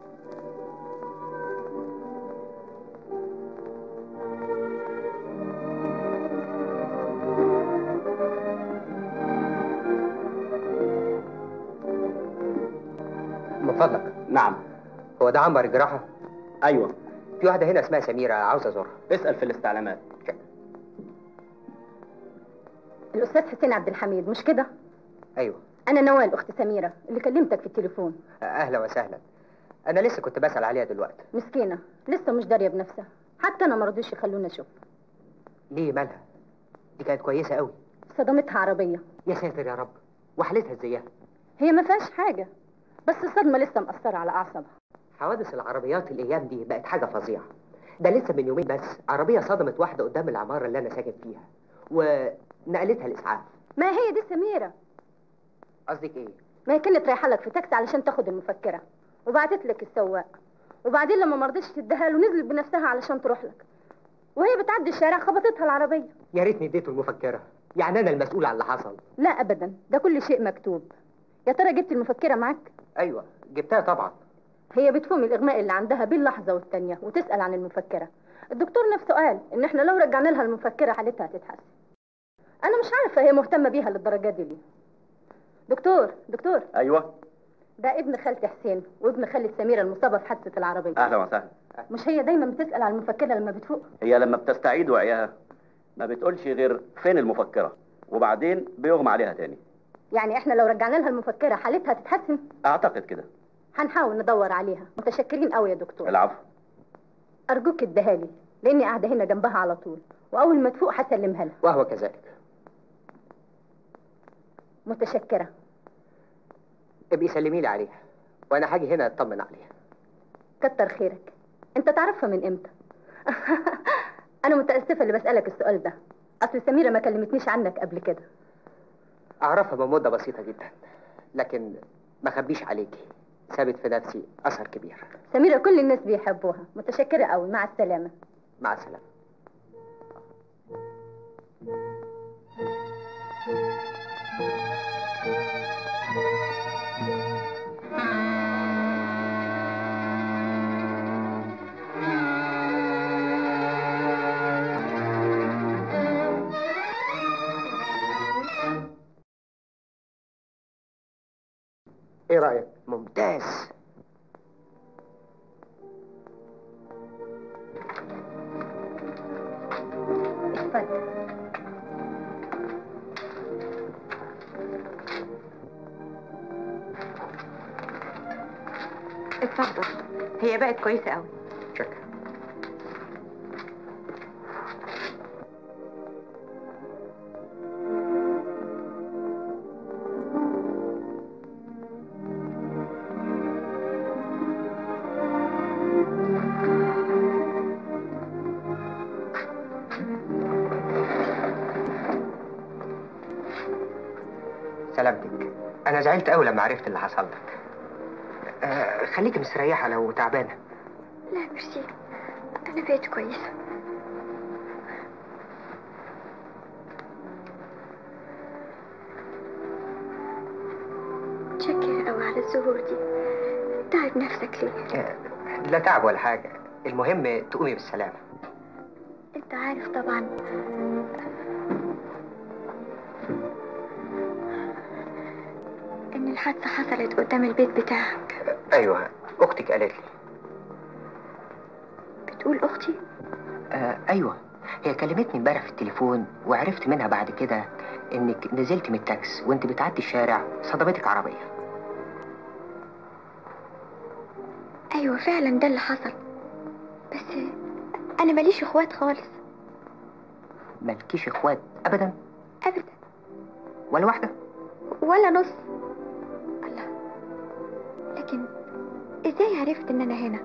من فضلك نعم هو ده عنبر الجراحه ايوه في واحده هنا اسمها سميره عاوز ازورها اسال في الاستعلامات الأستاذ حسين عبد الحميد مش كده ايوه أنا نوال أخت سميرة اللي كلمتك في التليفون اهلا وسهلا انا لسه كنت بسال عليها دلوقتي مسكينة لسه مش دارية بنفسها حتى أنا مرضيش يخلونا نشوف ليه مالها دي كانت كويسه قوي صدمتها عربية يا ساتر يا رب وحالتها ازيها هي ما فيهاش حاجة بس الصدمه لسه مأثره على اعصابها حوادث العربيات الايام دي بقت حاجه فظيعه ده لسه من يومين بس عربيه صدمت واحده قدام العماره اللي انا ساكن فيها ونقلتها الاسعاف ما هي دي سميره قصدك ايه ما هي كانت رايحه لك في تاكسي علشان تاخد المفكره وبعتت لك السواق وبعدين لما ما رضيتش تديها له نزلت بنفسها علشان تروح لك وهي بتعدي الشارع خبطتها العربيه يا ريتني اديته المفكره يعني انا المسؤول عن اللي حصل لا ابدا ده كل شيء مكتوب يا ترى جبت المفكره معاك ايوه جبتها طبعا هي بتفهم الاغماء اللي عندها بين لحظه والتانيه وتسال عن المفكره الدكتور نفسه قال ان احنا لو رجعنا لها المفكره حالتها هتتحسن انا مش عارفه هي مهتمه بيها للدرجه دي ليه دكتور دكتور ايوه ده ابن خالتي حسين وابن خالة سميرة المصابة في حادثة العربية اهلا وسهلا مش هي دايما بتسأل على المفكرة لما بتفوق هي لما بتستعيد وعيها ما بتقولش غير فين المفكره وبعدين بيغمى عليها تاني يعني احنا لو رجعنا لها المفكرة حالتها تتحسن اعتقد كده هنحاول ندور عليها متشكرين قوي يا دكتور العفو ارجوك اديها لي لاني قاعدة هنا جنبها على طول واول ما تفوق هسلمها لها وهو كذلك متشكرة ابقي سلمي لي عليها وانا هاجي هنا اطمن عليها كتر خيرك انت تعرفها من امتى انا متاسفه اللي بسالك السؤال ده اصل سميره ما كلمتنيش عنك قبل كده اعرفها من مده بسيطه جدا لكن ما خبيش عليكي سابت في نفسي اثر كبير سميره كل الناس بيحبوها متشكره قوي مع السلامه مع السلامه ايه رايك ممتاز اتفضل اتفضل هي بقت كويسة قوي شكرا سلامتك انا زعلت قوي لما عرفت اللي حصل لك آه خليكي مستريحه لو تعبانه لا ميرسي أنا بقيت كويسة متشكرة أوي على الزهور دي تعب نفسك ليه؟ آه لا تعب ولا حاجه المهم تقومي بالسلامه أنت عارف طبعا إن الحادثة حصلت قدام البيت بتاعك ايوه اختك قالت لي بتقول أختي؟ آه ايوه هي كلمتني امبارح في التليفون وعرفت منها بعد كده انك نزلت من التاكس وانت بتعدي الشارع صدمتك عربيه أيوة فعلا ده اللي حصل بس أنا ماليش إخوات خالص مالكيش اخوات ابدا أبدا ولا واحده ولا نص الله لكن إزاي عرفت إن أنا هنا؟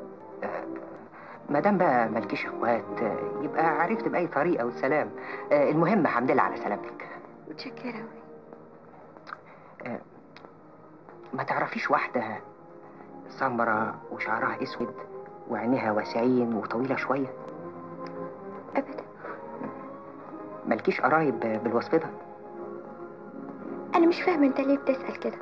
ما دام بقى مالكيش اخوات آه، يبقى عرفت باي طريقه والسلام آه، المهم الحمد لله على سلامتك متشكرة أوي آه، ما تعرفيش واحده سمرة وشعرها اسود وعينيها واسعين وطويله شويه أبدا مالكيش قرايب بالوصف ده أنا مش فاهمة أنت ليه بتسأل كده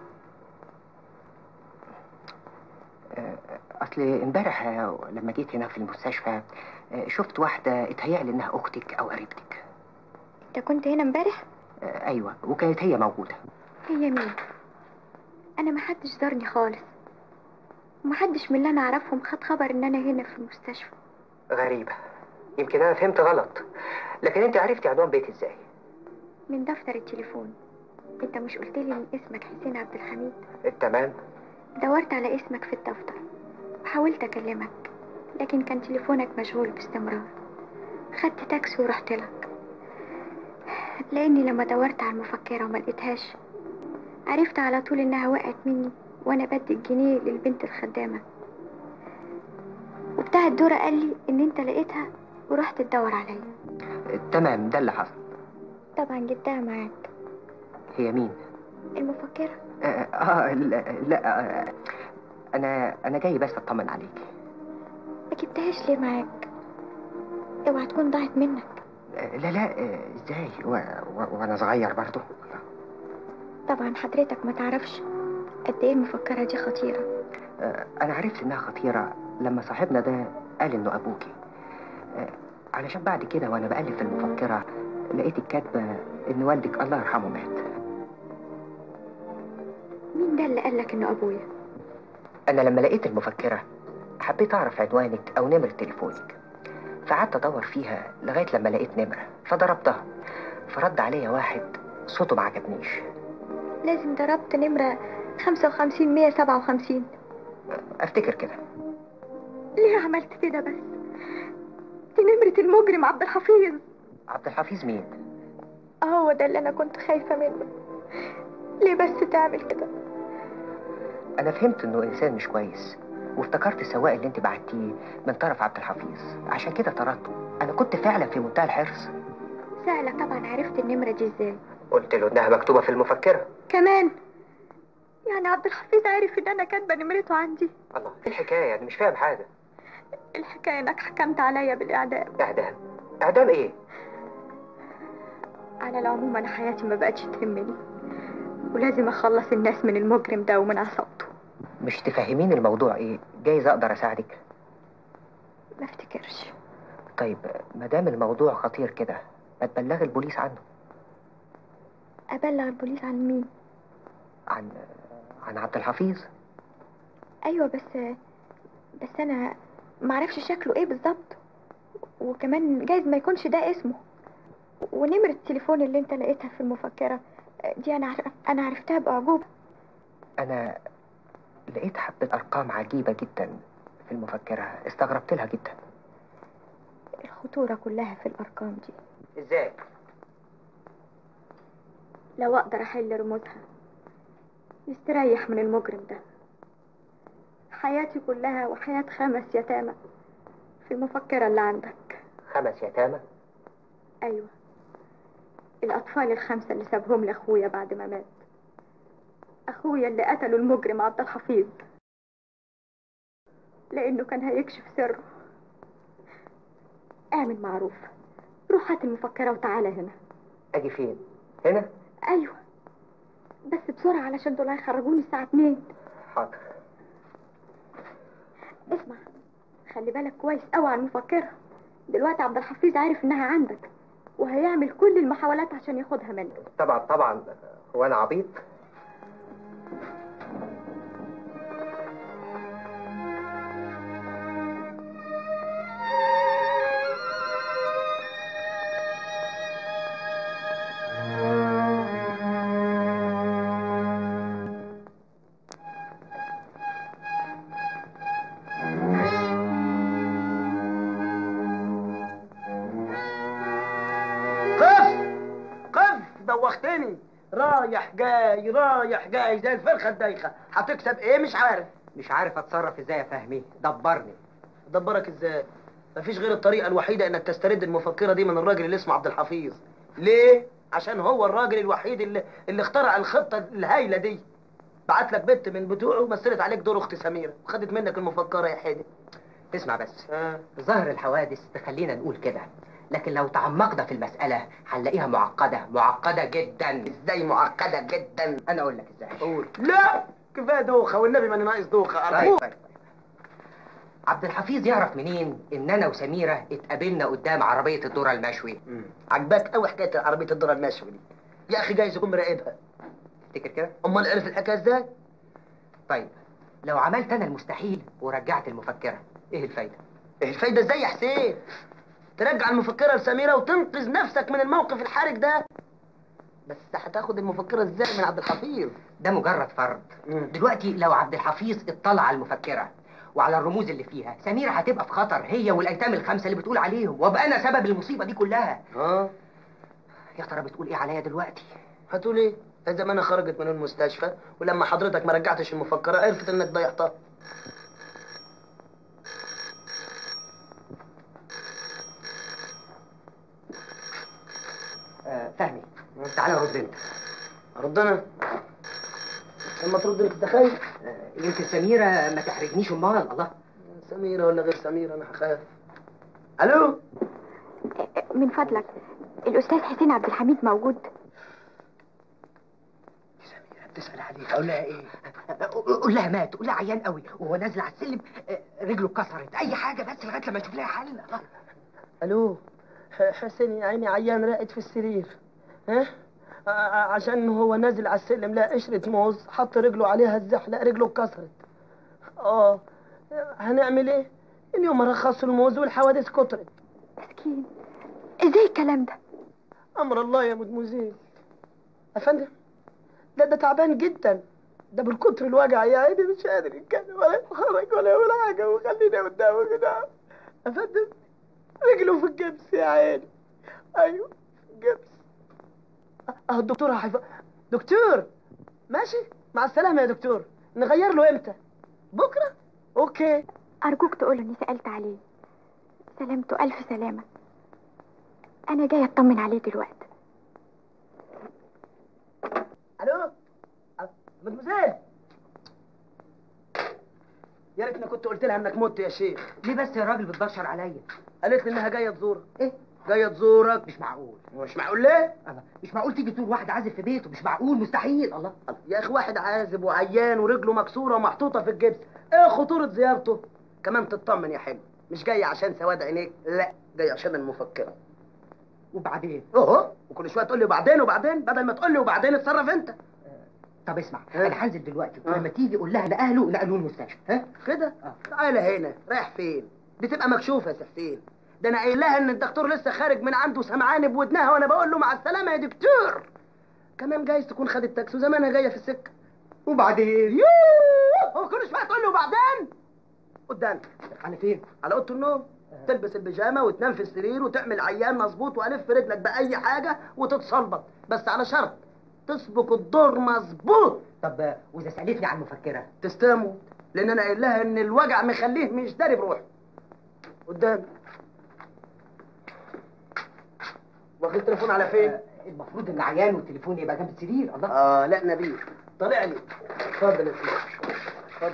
آه، اصل امبارح آه، لما جيت هنا في المستشفى آه، شفت واحده اتهيألي انها اختك او قريبتك أنت كنت هنا امبارح؟ آه، ايوه وكانت هي موجوده هي مين؟ أنا محدش زارني خالص ومحدش من اللي أنا أعرفهم خد خبر إن أنا هنا في المستشفى غريبه يمكن انا فهمت غلط لكن انت عرفتي عنوان بيتي ازاي من دفتر التليفون أنت مش قلتلي إن اسمك حسين عبد الحميد تمام دورت على اسمك في الدفتر وحاولت أكلمك لكن كان تليفونك مشغول باستمرار خدت تاكسي ورحت لك لأني لما دورت على المفكرة وما لقيتهاش عرفت على طول إنها وقعت مني وانا بدي الجنيه للبنت الخدامة وبتاع الدورة قال لي ان انت لقيتها ورحت تدور عليا تمام ده اللي حصل طبعا جبتها معاك هي مين المفكرة آه, آه لا, لا آه انا انا جاي بس اطمن عليك ما جبتهاش ليه معاك اوعى تكون ضاعت منك آه لا لا آه ازاي و... و... وانا صغير برضو طبعا حضرتك ما تعرفش قد ايه المفكرة دي خطيرة آه انا عرفت انها خطيرة لما صاحبنا ده قال انه ابوكي آه علشان بعد كده وانا بقلب في المفكرة لقيتك كاتبة ان والدك الله يرحمه مات مين ده اللي قالك انه ابويا انا لما لقيت المفكرة حبيت اعرف عنوانك او نمرة تليفونك فقعدت ادور فيها لغاية لما لقيت نمرة فضربتها فرد عليا واحد صوته ما عجبنيش لازم ضربت نمرة خمسة وخمسين مية سبعة وخمسين افتكر كده ليه عملت كده بس دي نمرة المجرم عبد الحفيظ عبد الحفيظ مين هو ده اللي انا كنت خايفة منه ليه بس تعمل كده انا فهمت انه انسان مش كويس وافتكرت السواق اللي انت بعتيه من طرف عبد الحفيظ عشان كده طردته انا كنت فعلا في منتهى الحرص سألك طبعا عرفت النمرة دي ازاي قلت له انها مكتوبة في المفكرة كمان يعني عبد الحفيظ عارف ان انا كاتبة نمرته عندي الله ايه الحكاية انا مش فاهم حاجة الحكاية انك حكمت عليا بالاعدام اعدام اعدام ايه على العموم انا حياتي ما بقتش تهمني ولازم اخلص الناس من المجرم ده ومن عصابته مش تفهمين الموضوع ايه جايز اقدر اساعدك ما افتكرش طيب ما دام الموضوع خطير كده ما تبلغي البوليس عنه ابلغ البوليس عن مين عن عن عبد الحفيظ ايوه بس بس انا ما اعرفش شكله ايه بالظبط وكمان جايز ما يكونش ده اسمه ونمرة التليفون اللي انت لقيتها في المفكرة دي انا عرف... انا عرفتها باعجوبة انا لقيت حبة ارقام عجيبة جدا في المفكرة استغربت لها جدا الخطورة كلها في الارقام دي ازاي لو اقدر احل رموزها يستريح من المجرم ده حياتي كلها وحياة خمس يتامى في المفكرة اللي عندك خمس يتامى ايوه الاطفال الخمسة اللي سابهم لاخويا بعد ما مات اخويا اللي قتله المجرم عبد الحفيظ لانه كان هيكشف سره اعمل معروف روح هات المفكرة وتعالى هنا اجي فين هنا ايوه بس بسرعة علشان دول هيخرجوني الساعة اتنين حاضر اسمع خلي بالك كويس قوي على المفكرة دلوقتي عبد الحفيظ عارف انها عندك وهيعمل كل المحاولات عشان ياخدها منك طبعا طبعا هو انا عبيط قف قف دوختني رايح جاي رايح جاي زي الفرخه الدايخه هتكسب ايه مش عارف مش عارف اتصرف ازاي يا فهمي دبرني دبرك ازاي مفيش غير الطريقه الوحيده انك تسترد المفكره دي من الراجل اللي اسمه عبد الحفيظ ليه عشان هو الراجل الوحيد اللي اللي اخترع الخطه الهايله دي بعت لك بنت من بتوعه ومثلت عليك دور اخت سميره وخدت منك المفكره يا حيدي اسمع بس ظاهر الحوادث تخلينا نقول كده لكن لو تعمقنا في المسألة هنلاقيها معقدة معقدة جدا ازاي معقدة جدا انا اقول لك ازاي قول لا كفايه دوخه والنبي ما انا ناقص دوخه طيب ارجوك طيب عبد الحفيظ يعرف منين ان انا وسميرة اتقابلنا قدام عربية الذرة المشوي عجباك قوي حكايه عربيه الذره المشوي دي يا اخي جايز يكون مراقبها تفتكر كده امال عرف الحكايه ازاي طيب لو عملت انا المستحيل ورجعت المفكرة ايه الفايدة ايه الفايده ازاي يا حسين ترجع المفكره لسميره وتنقذ نفسك من الموقف الحرج ده بس هتاخد المفكره ازاي من عبد الحفيظ ده مجرد فرض دلوقتي لو عبد الحفيظ اطلع على المفكرة وعلى الرموز اللي فيها سميرة هتبقى في خطر هي والايتام الخمسة اللي بتقول عليهم وابقى انا سبب المصيبة دي كلها اه يا ترى بتقول ايه عليا دلوقتي هتقول ايه زمانها خرجت من المستشفى ولما حضرتك ما رجعتش المفكره عرفت انك ضيعتها آه فهمي تعالى رد انت ارد انا لما ترد انت تخيل آه يمكن سميره ما تحرجنيش امال الله سميره ولا غير سميره انا هخاف الو من فضلك الأستاذ حسين عبد الحميد موجود بتسأل عليك اقول لها ايه قول لها مات قول لها عيان قوي وهو نازل على السلم آه، رجله اتكسرت اي حاجه بس لغايه لما اشوف لها حل الله. الو ح- حسين يا عيني عيان راقد في السرير ها ع- ع- عشان هو نازل على السلم لقى قشرة موز حط رجله عليها الزحلق رجله اتكسرت اه هنعمل ايه اليوم رخصوا الموز والحوادث كترت مسكين ازاي الكلام ده امر الله يا مدموزيل افندم ده ده تعبان جدا ده من كتر الوجع يا عيني مش قادر يتكلم ولا يتحرك ولا يقول حاجه وخليني قدامه كده افندم رجله في الجبس يا عيني ايوه في الجبس اه الدكتور هيف... دكتور ماشي مع السلامه يا دكتور نغير له امتى بكره اوكي أرجوك تقول إني سألت عليه سلامته ألف سلامة أنا جاية أطمن عليه دلوقتي الو مدموزيل يا ريتني كنت قلت لها انك مت يا شيخ ليه بس يا راجل بتبشر عليا قالت لي انها جايه تزورك ايه جايه تزورك مش معقول مش معقول ليه الله مش معقول تيجي تزور واحد عازب في بيته مش معقول مستحيل الله يا اخي واحد عازب وعيان ورجله مكسوره ومحطوطه في الجبس ايه خطوره زيارته كمان تطمن يا حلو مش جاي عشان سواد عينيك لا جاي عشان المفكره وبعدين اهو وكل شويه تقول لي وبعدين وبعدين بدل ما تقول لي وبعدين اتصرف انت طب اسمع ها؟ انا هنزل دلوقتي ها؟ ولما تيجي قول لها لاهله نقلوه المستشفى ها كده تعالى هنا رايح فين بتبقى مكشوفه يا سي حسين ده انا قايل لها ان الدكتور لسه خارج من عنده سمعاني بودنها وانا بقول له مع السلامه يا دكتور كمان جايز تكون خدت تاكسي وزمانها جايه في السكه وبعدين يوه هو كل شويه تقول له وبعدين قدام على فين على اوضه النوم تلبس البيجامه وتنام في السرير وتعمل عيان مظبوط والف رجلك باي حاجه وتتصلبط بس على شرط تسبك الدور مظبوط طب آه، واذا سالتني عن المفكره تستموا لان انا قايل لها ان الوجع مخليه مش داري بروحه قدام واخد التليفون على فين؟ آه، المفروض ان عيان والتليفون يبقى جنب السرير الله اه لا نبيل طلع لي اتفضل يا سيدي اتفضل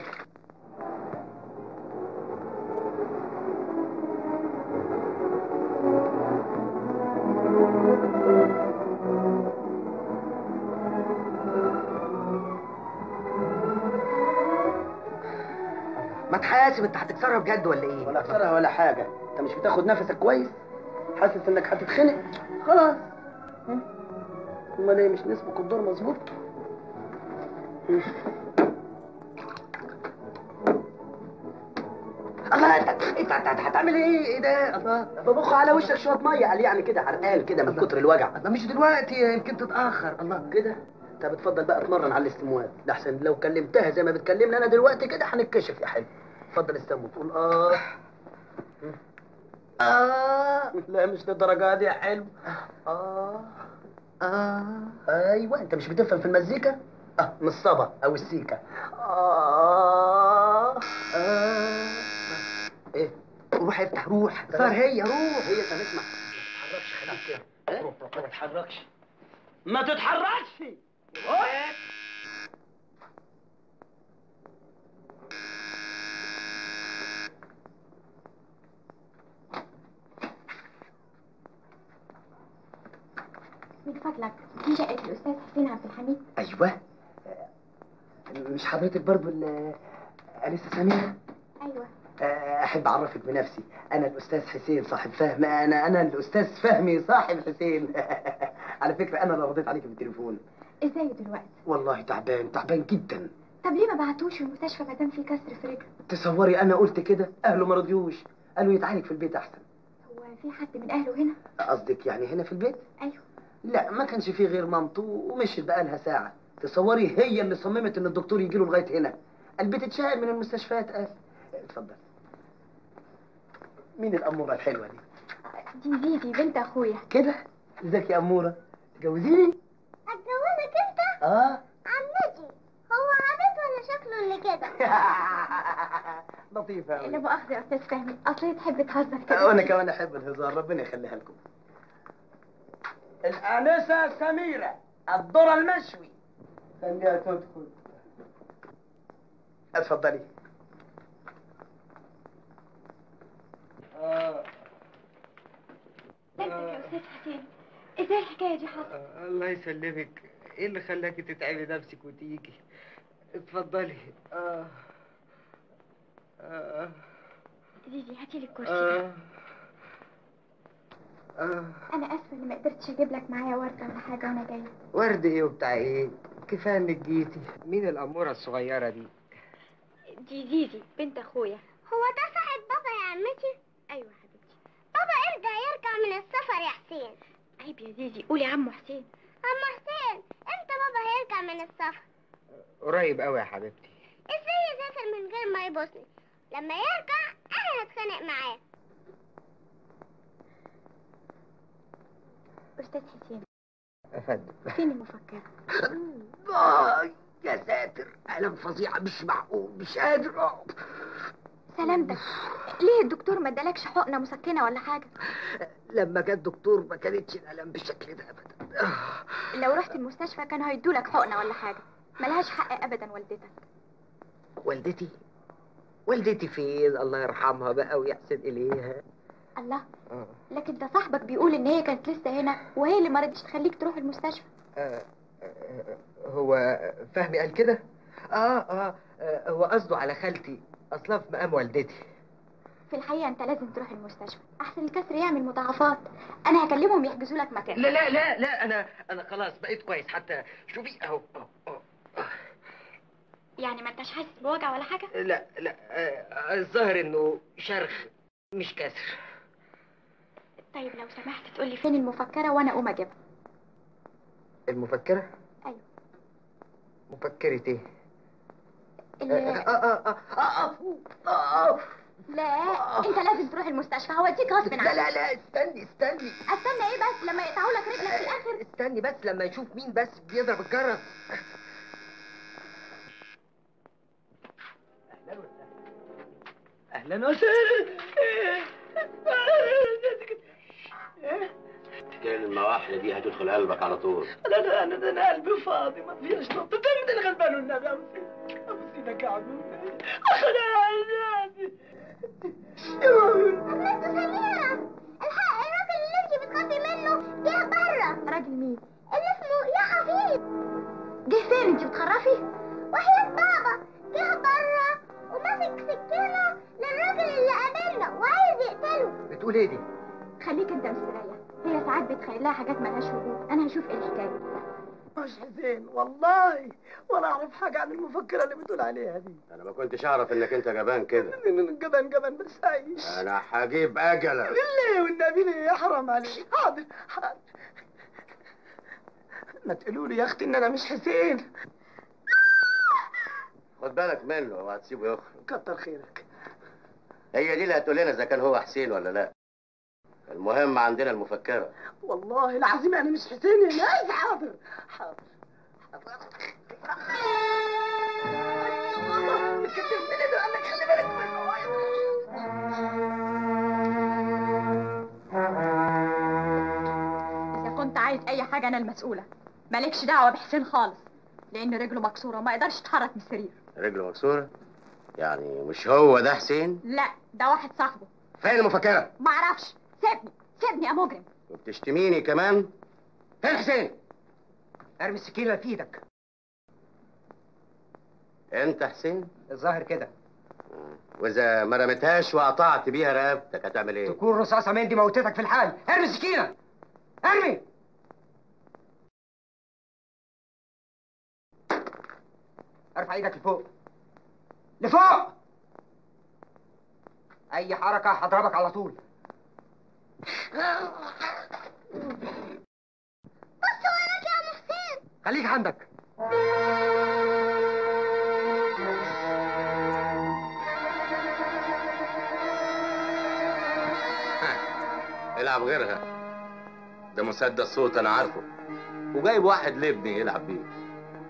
ما تحاسب انت هتكسرها بجد ولا ايه ولا اكسرها ولا حاجه انت مش بتاخد نفسك كويس حاسس انك هتتخنق خلاص هم؟ امال ايه مش نسبك الدور مظبوط هم. الله انت انت انت هتعمل ايه ايه ده الله ببخ على وشك شويه ميه قال يعني كده حرقان كده من كتر الوجع الله مش دلوقتي يمكن تتاخر الله كده طب اتفضل بقى اتمرن على الاستموال ده احسن لو كلمتها زي ما بتكلمني انا دلوقتي كده هنتكشف يا حلو اتفضل استمو تقول اه اه لا مش للدرجه دي يا حلو اه اه ايوه انت مش بتفهم في المزيكا اه من الصبا او السيكا اه اه ايه روح افتح روح طب صار هي روح هي طب اسمع ما تتحركش خليك كده إيه؟ ما تتحركش ما تتحركش من فضلك دي شقة الأستاذ حسين عبد الحميد ايوه مش حضرتك برضو ال- انسه سميره أيوة آه، احب اعرفك بنفسي انا الاستاذ حسين صاحب فهم انا انا الاستاذ فهمي صاحب حسين على فكره انا اللي رضيت عليك بالتليفون ازاي دلوقتي والله تعبان تعبان جدا طب ليه ما بعتوش المستشفى ما دام في كسر في رجله تصوري انا قلت كده اهله ما رضيوش قالوا يتعالج في البيت احسن هو في حد من أهله هنا قصدك يعني هنا في البيت أيوة لا ما كانش فيه غير مامته ومشيت بقالها ساعه تصوري هي اللي صممت ان الدكتور يجي له لغايه هنا البيت اتشال من المستشفيات قال اتفضل مين الاموره الحلوه دي دي زيزي بنت أخويا كده ازيك يا اموره تجوزيني أتجوزك أنت اه عمتي هو عبيط ولا شكله اللي كده لطيفة لا أوي مؤاخذة يا أستاذ فهمي أصل هي تحب تهزر كده وأنا كمان أحب الهزار ربنا يخليها لكم الآنسة سميرة الذرة المشوي خليها تدخل اتفضلي ازيك يا أستاذ حسين ازاي الحكاية دي حصلت؟ الله يسلمك ايه اللي خلاكي تتعبي نفسك وتيجي اتفضلي اه اه زيزي هاتي لي الكرسي اه ده اه أنا آسفة إني ما قدرتش أجيب لك معايا وردة ولا حاجة وأنا جاية ورد ايه وبتاع ايه كفايه انك جيتي مين الاموره الصغيره دي دي زيزي بنت أخويا هو ده صاحب بابا يا عمتي أيوة حبيبتي بابا ارجع يرجع من السفر يا حسين عيب يا زيزي قولي يا عمو حسين عم حسين امتى بابا هيرجع من السفر قريب قوي يا حبيبتي ازاي يسافر من غير ما يبوسني لما يرجع انا هتخانق معاه أستاذ حسين افندم فين المفكرة؟ آه يا ساتر ألم فظيعة مش معقول مش قادر أقف سلامتك ليه الدكتور ما ادالكش حقنة مسكنة ولا حاجة؟ لما جه الدكتور ما كانتش الألم بالشكل ده أبدا لو رحت المستشفى كانوا هيدولك حقنة ولا حاجة ملهاش حق أبدا والدتك والدتي والدتي فين الله يرحمها بقى ويحسن اليها الله آه. لكن ده صاحبك بيقول إن هي كانت لسه هنا وهي اللي ما رضتش تخليك تروح المستشفى آه، آه، هو فهمي قال كده آه, اه آه، هو قصده على خالتي اصلا في مقام والدتي في الحقيقة أنت لازم تروح المستشفى أحسن الكسر يعمل مضاعفات أنا هكلمهم يحجزوا لك مكان لا لا لا لا انا انا خلاص بقيت كويس حتى شوفي اهو أهو، أهو. يعني ما أنتش حاسس بوجع ولا حاجة؟ لا لا آه، الظاهر انه شرخ مش كسر طيب لو سمحت تقولي فين المفكرة وأنا أقوم أجيبها المفكرة أيوة. مفكرة ايه ال- آه، آه، آه، آه، آه، آه. لا أنت لازم تروح المستشفى هوديك غصب عنك لا لا لا استني استني استنى إيه بس لما يقطعوا لك رجلك في الآخر استني بس لما يشوف مين بس بيضرب الجرس اهلا وسهلا كلمة واحدة دي هتدخل قلبك على طول لا لا انا ده انا قلبي فاضي ما فيش نقطة ده انا غلبان والنبي ابو سيدك ابو سيدك يا عم اخ انا عايز عمتي سميرة الحق الراجل اللي انت بتخافي منه جه بره راجل مين؟ اللي اسمه يا حفيظ جه فين أنت بتخرفي؟ وحياة بابا جه بره وماسك سكينة للراجل اللي قابلنا وعايز يقتله بتقول ايه دي خليك أنت مستريح هي ساعات بتخيل لها حاجات ملهاش وجود أنا هشوف إيه الحكاية مش حسين والله ولا أعرف حاجة عن المفكرة اللي بتقول عليها دي انا ما كنتش اعرف انك انت جبان كده جبان جبان بس عايش انا هجيب اجلك ليه والنبي ليه حرام عليك حاضر حاضر ما تقولوا لي يا اختي ان انا مش حسين خد بالك منه وهتسيبه يخرج كتر خيرك هي دي اللي هتقول لنا اذا كان هو حسين ولا لا المهم عندنا المفكرة والله العظيم انا مش حسين يا ناس حاضر حاضر إذا كنت عايز أي حاجة أنا المسؤولة مالكش دعوة بحسين خالص لأن رجله مكسورة وما يقدرش يتحرك من السرير رجله مكسورة يعني مش هو ده حسين لا ده واحد صاحبه فين المفكرة معرفش سيبني سيبني يا مجرم وبتشتميني كمان فين حسين ارمي السكينة في ايدك انت حسين الظاهر كده واذا ما رميتهاش وقطعت بيها رقبتك هتعمل ايه تكون رصاصة من دي موتتك في الحال ارمي السكينة ارمي ارفع ايدك لفوق لفوق اي حركة هضربك على طول بص وراك يا ام حسين خليك عندك العب غيرها ده مسدس صوت انا عارفه وجايب واحد لابني يلعب بيه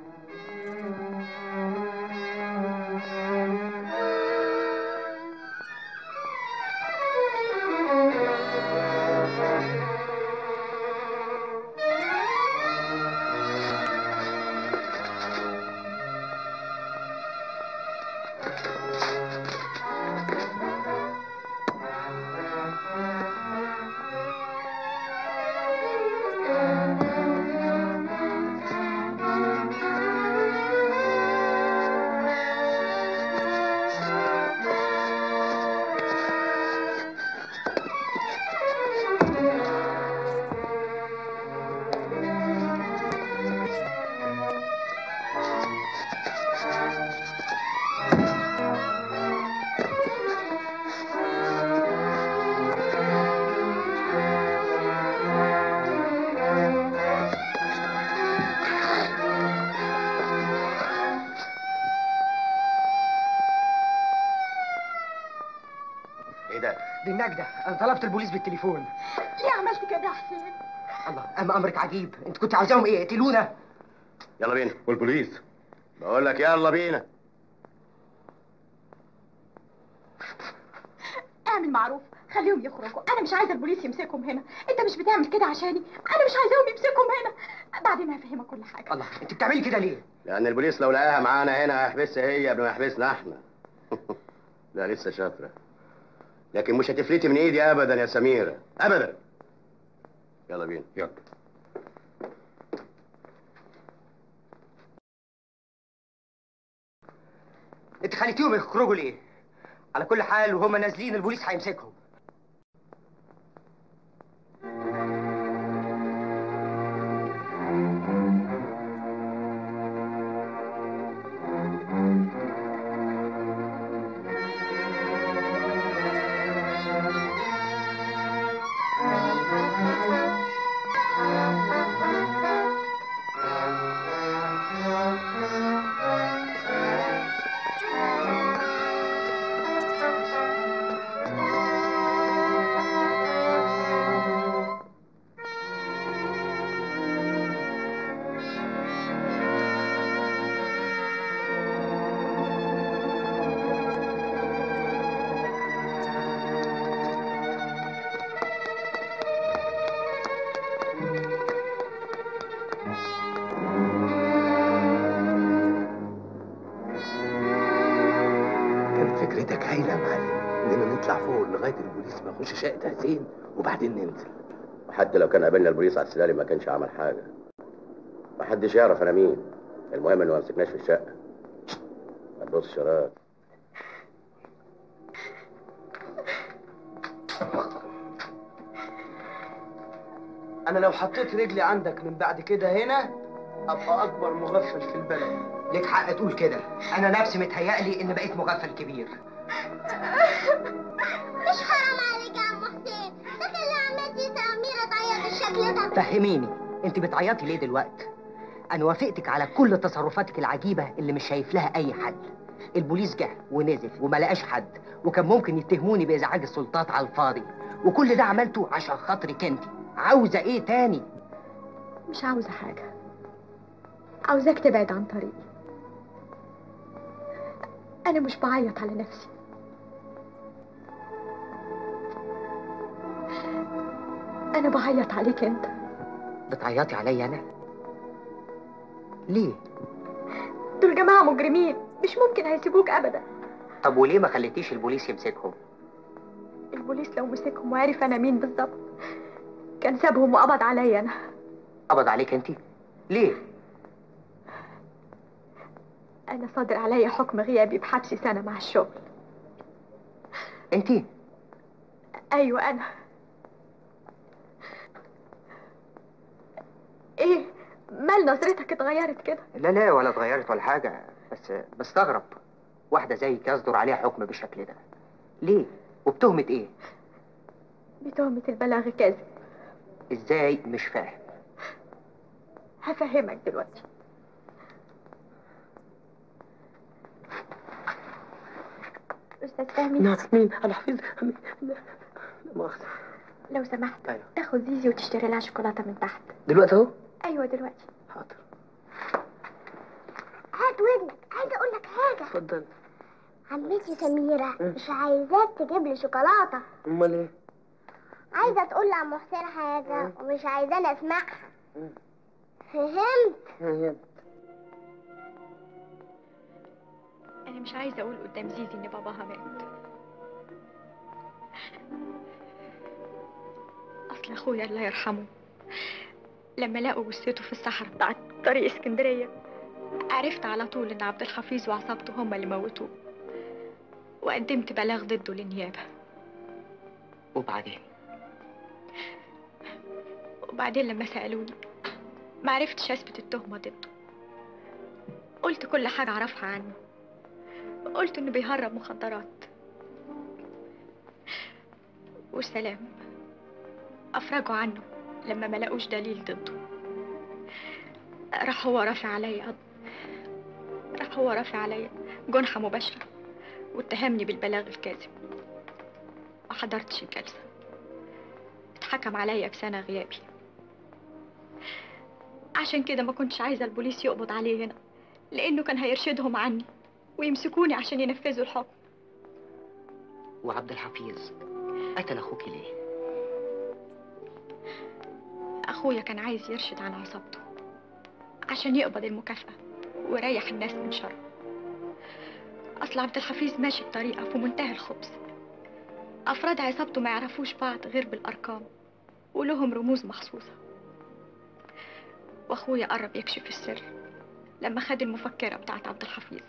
نجدة انا طلبت البوليس بالتليفون ليه عملت كده يا حسين الله اما امرك عجيب انت كنت عاوزاهم ايه يقتلونا يلا بينا والبوليس بقول لك يلا بينا اعمل معروف خليهم يخرجوا انا مش عايزه البوليس يمسكهم هنا انت مش بتعمل كده عشاني انا مش عايزاهم يمسكهم هنا بعدين هفهمك كل حاجه الله انت بتعملي كده ليه لان البوليس لو لقاها معانا هنا هيحبسها هي قبل ما يحبسنا احنا لا لسه شاطره لكن مش هتفلتي من ايدي ابدا يا سميره ابدا يلا بينا يلا انت خليتيهم يخرجوا ليه على كل حال وهم نازلين البوليس هيمسكهم كانت فكرتك هايله يا معلم اننا نطلع فوق لغايه البوليس ما يخش شقه حسين وبعدين ننزل وحتى لو كان قابلنا البوليس على السلالم ما كانش عمل حاجه محدش يعرف انا مين المهم انه ما مسكناش في الشقه ما تبص شراب انا لو حطيت رجلي عندك من بعد كده هنا ابقى اكبر مغفل في البلد ليك حق تقول كده انا نفسي متهيألي ان بقيت مغفل كبير مش حرام عليك يا عم حسين ده كان اللي عملتي سميرة تعيط بالشكل ده فهميني انت بتعيطي ليه دلوقتي انا وافقتك على كل تصرفاتك العجيبه اللي مش شايف لها اي حل البوليس جه ونزل وما لقاش حد وكان ممكن يتهموني بازعاج السلطات على الفاضي وكل ده عملته عشان خاطرك انت عاوزه ايه تاني مش عاوزة حاجة عاوزاك تبعد عن طريقي أنا مش بعيط على نفسي أنا بعيط عليك أنت بتعيطي عليا انا ليه دول جماعة مجرمين مش ممكن هيسيبوك أبدا طب وليه ما خليتيش البوليس يمسكهم البوليس لو مسكهم وعرف أنا مين بالظبط كان سابهم وقبض عليا أنا قبض عليك انت ليه أنا صادر عليا حكم غيابي بحبس سنة مع الشغل انت أيوة أنا إيه مال نظرتك اتغيرت كده لا لا ولا اتغيرت ولا حاجه بس بستغرب واحده زيك يصدر عليها حكم بالشكل ده ليه وبتهمه ايه بتهمة البلاغ كاذب ازاي مش فاهم هفهمك دلوقتي أستاذ فهمي نعم مين انا حفيظ مين؟ لا لا مؤاخذة لو سمحت أيوة. تاخد زيزي وتشتري لها شوكولاتة من تحت دلوقتي اهو أيوة دلوقتي هات ودنك عايزة اقول لك حاجة اتفضل عمتي سميرة مش عايزاك تجيب لي شوكولاتة امال ايه عايزة تقول لعم حسين حاجة ومش عايزاني اسمعها فهمت فهمت أنا مش عايزة أقول قدام زيزي إن باباها مات أصل أخويا الله يرحمه لما لقوا جثته في الصحراء بتاعت طريق اسكندرية عرفت على طول إن عبد الحفيظ وعصابته هم اللي موتوه وقدمت بلاغ ضده للنيابة وبعدين وبعدين لما سألوني معرفتش أثبت التهمة ضده قلت كل حاجة أعرفها عنه قلت إنه بيهرب مخدرات والسلام أفرجوا عنه لما ما لقوش دليل ضده راح هو رافع عليا قض- راح هو رافع عليا جنحة مباشرة واتهمني بالبلاغ الكاذب ما حضرتش الجلسة اتحكم عليا بسنة غيابي عشان كده ما كنتش عايزة البوليس يقبض عليه هنا لأنه كان هيرشدهم عني ويمسكوني عشان ينفذوا الحكم وعبد الحفيظ قتل اخوك ليه أخويا كان عايز يرشد عن عصابته عشان يقبض المكافأة ويريح الناس من شره أصل عبد الحفيظ ماشي بطريقة في منتهى الخبث أفراد عصابته ما يعرفوش بعض غير بالأرقام ولهم رموز مخصوصة وأخويا قرب يكشف السر لما خد المفكرة بتاعت عبد الحفيظ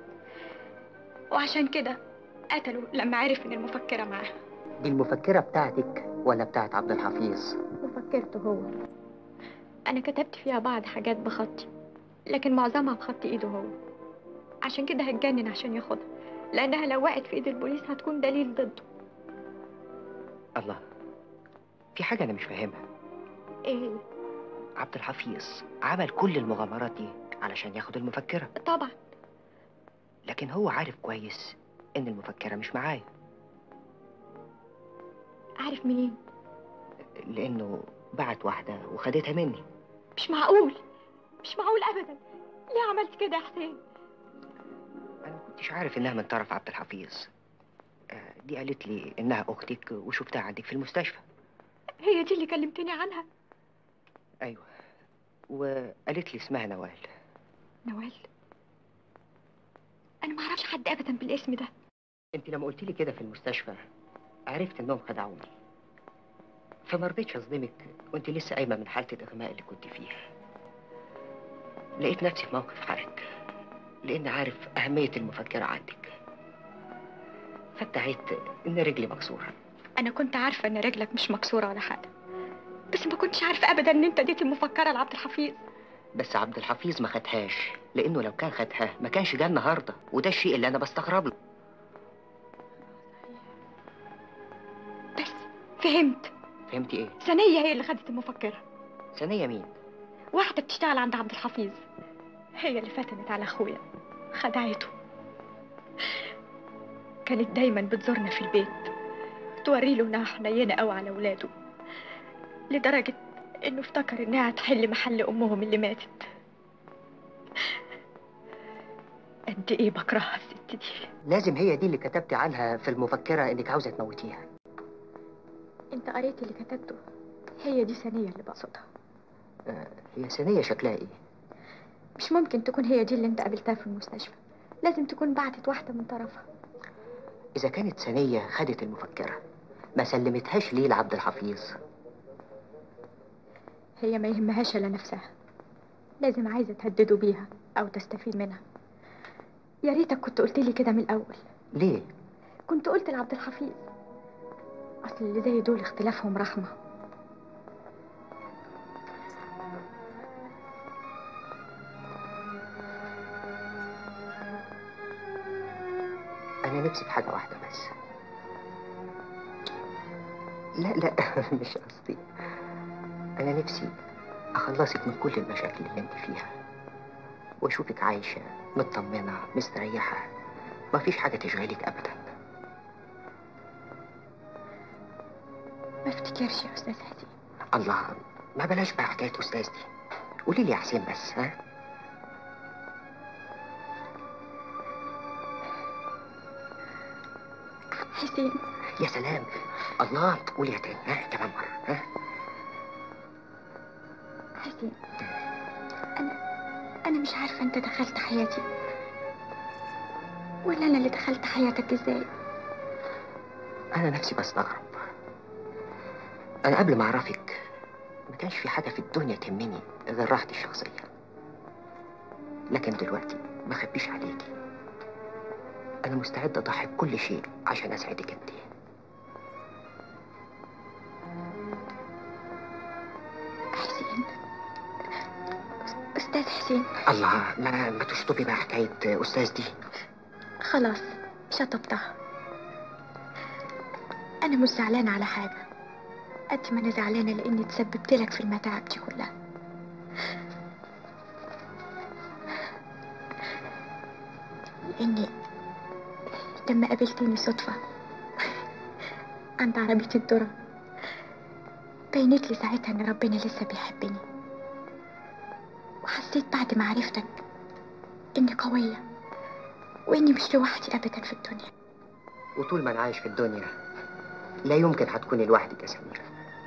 وعشان كده قتله لما عرف إن المفكرة معاه دي المفكرة بتاعتك ولا بتاعت عبد الحفيظ مفكرته هو أنا كتبت فيها بعض حاجات بخطي لكن معظمها بخط إيده هو عشان كده هتجنن عشان ياخدها لأنها لو وقعت في إيد البوليس هتكون دليل ضده الله في حاجة أنا مش فاهمها إيه عبد الحفيظ عمل كل المغامرات دي علشان ياخد المفكرة طبعا لكن هو عارف كويس إن المفكرة مش معايا عارف منين لأنه بعت واحدة وخدتها مني مش معقول مش معقول أبدا ليه عملت كده يا حسين كنتش عارف إنها من طرف عبد الحفيظ آه، دي قالت لي إنها أختك وشفتها عندك في المستشفى هي دي اللي كلمتني عنها أيوة وقالت لي اسمها نوال نوال أنا ما أعرفش حد أبدا بالاسم ده انت لما قلت لي كده في المستشفى عرفت انهم خدعوني فما رضيتش اصدمك وانت لسه قايمه من حاله الاغماء اللي كنت فيها لقيت نفسي في موقف حرج لان عارف اهميه المفكره عندك فادعيت ان رجلي مكسوره أنا كنت عارفة إن رجلك مش مكسورة ولا حاجة بس ما كنتش عارفة أبدا إن أنت اديت المفكرة لعبد الحفيظ بس عبد الحفيظ ما خدهاش لانه لو كان خدها ما كانش جه النهارده وده الشيء اللي انا بستغرب له فهمت فهمتي ايه ثانية هي اللي خدت المفكرة ثانيه مين واحدة بتشتغل عند عبد الحفيظ هي اللي فتنت على أخويا خدعته كانت دايما بتزورنا في البيت توري له إنها حنينة أوي على ولاده لدرجة إنه افتكر إنها تحل محل أمهم اللي ماتت قد إيه بكرهها الست دي لازم هي دي اللي كتبتي عنها في المفكره انك عاوزه تموتيها أنت قريت اللي كتبته هي دي ثانية اللي بقصدها آه، هي ثانيه شكلها ايه مش ممكن تكون هي دي اللي أنت قابلتها في المستشفى لازم تكون بعتت واحدة من طرفها اذا كانت ثانيه خدت المفكره ما سلمتهاش ليه لعبد الحفيظ هي ما يهمهاش إلا نفسها لازم عايزة تهدده بيها أو تستفيد منها يا ريتك كنت قلت لي كده من الأول ليه كنت قلت لعبد الحفيظ أصل اللي زي دول اختلافهم رحمة انا نفسي في حاجه واحده بس لا لا مش قصدي انا نفسي اخلصك من كل المشاكل اللي انت فيها واشوفك عايشه مطمنه مستريحه مفيش حاجه تشغلك ابدا ما افتكرش يا أستاذ حسين الله ما بلاش بقى حكايه استاذ دي قولي لي يا حسين بس ها حسين يا سلام الله قولي تاني ها كمان مره ها حسين أنا أنا مش عارفة أنت دخلت حياتي ولا أنا اللي دخلت حياتك إزاي انا نفسي بستغرب انا قبل ما اعرفك ما كانش في حاجه في الدنيا تهمني غير راحتي الشخصيه لكن دلوقتي ما اخبيش عليكي انا مستعد اضحي بكل شيء عشان اسعدك انت حسين أستاذ حسين الله ما ما تشطبي بقى حكايه استاذ دي خلاص شطبتها أنا مش زعلانة على حاجة قد ما أنا زعلانة لأني تسببت لك في المتاعب دي كلها لأني لما قابلتني صدفة عند عربية الذرة بينت لي ساعتها ان ربنا لسه بيحبني وحسيت بعد ما عرفتك اني قوية واني مش لوحدي ابدا في الدنيا وطول ما انا عايش في الدنيا لا يمكن هتكوني لوحدك يا سميرة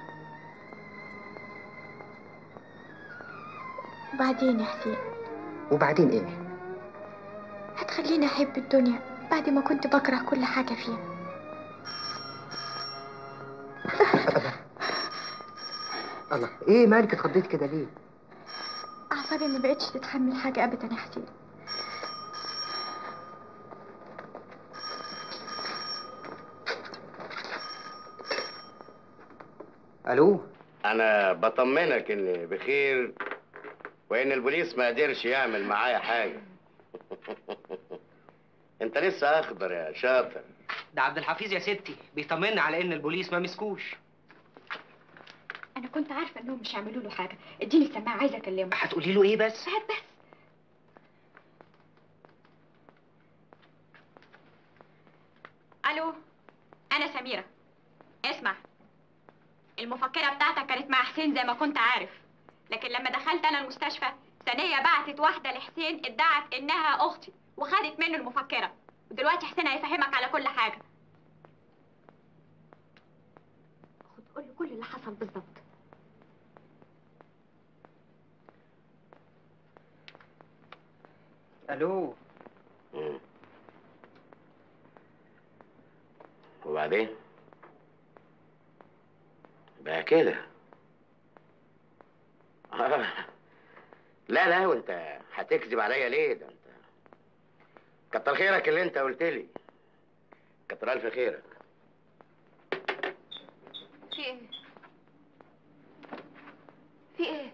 وبعدين يا حسين وبعدين ايه هتخليني احب الدنيا بعد ما كنت بكره كل حاجة فيها الله ايه مالك اتخضيت كده ليه اعصابي ما بقتش تتحمل حاجة ابدا يا حسين الو انا بطمنك اني بخير وان البوليس ما قدرش يعمل معايا حاجه انت لسه اخضر يا شاطر ده عبد الحفيظ يا ستي بيطمنا على ان البوليس ما مسكوش انا كنت عارفه انهم مش هيعملوا له حاجه اديني السماعه عايزه اكلمه هتقولي له ايه بس هات بس الو انا سميره اسمع المفكره بتاعتك كانت مع حسين زي ما كنت عارف لكن لما دخلت انا المستشفى ثانيه بعتت واحده لحسين ادعت انها اختي وخدت منه المفكره ودلوقتي حسين هيفهمك على كل حاجه خد قول له كل اللي حصل بالظبط الو مم. وبعدين بقى كده آه. لا لا وانت هتكذب عليا ليه ده انت كتر خيرك اللي انت قلت لي كتر الف خيرك في ايه في ايه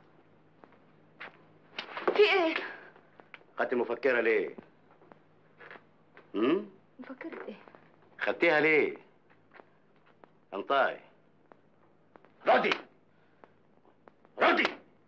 في ايه خدت المفكره ليه امم مفكرة ايه خدتيها ليه انطاي ردي ردي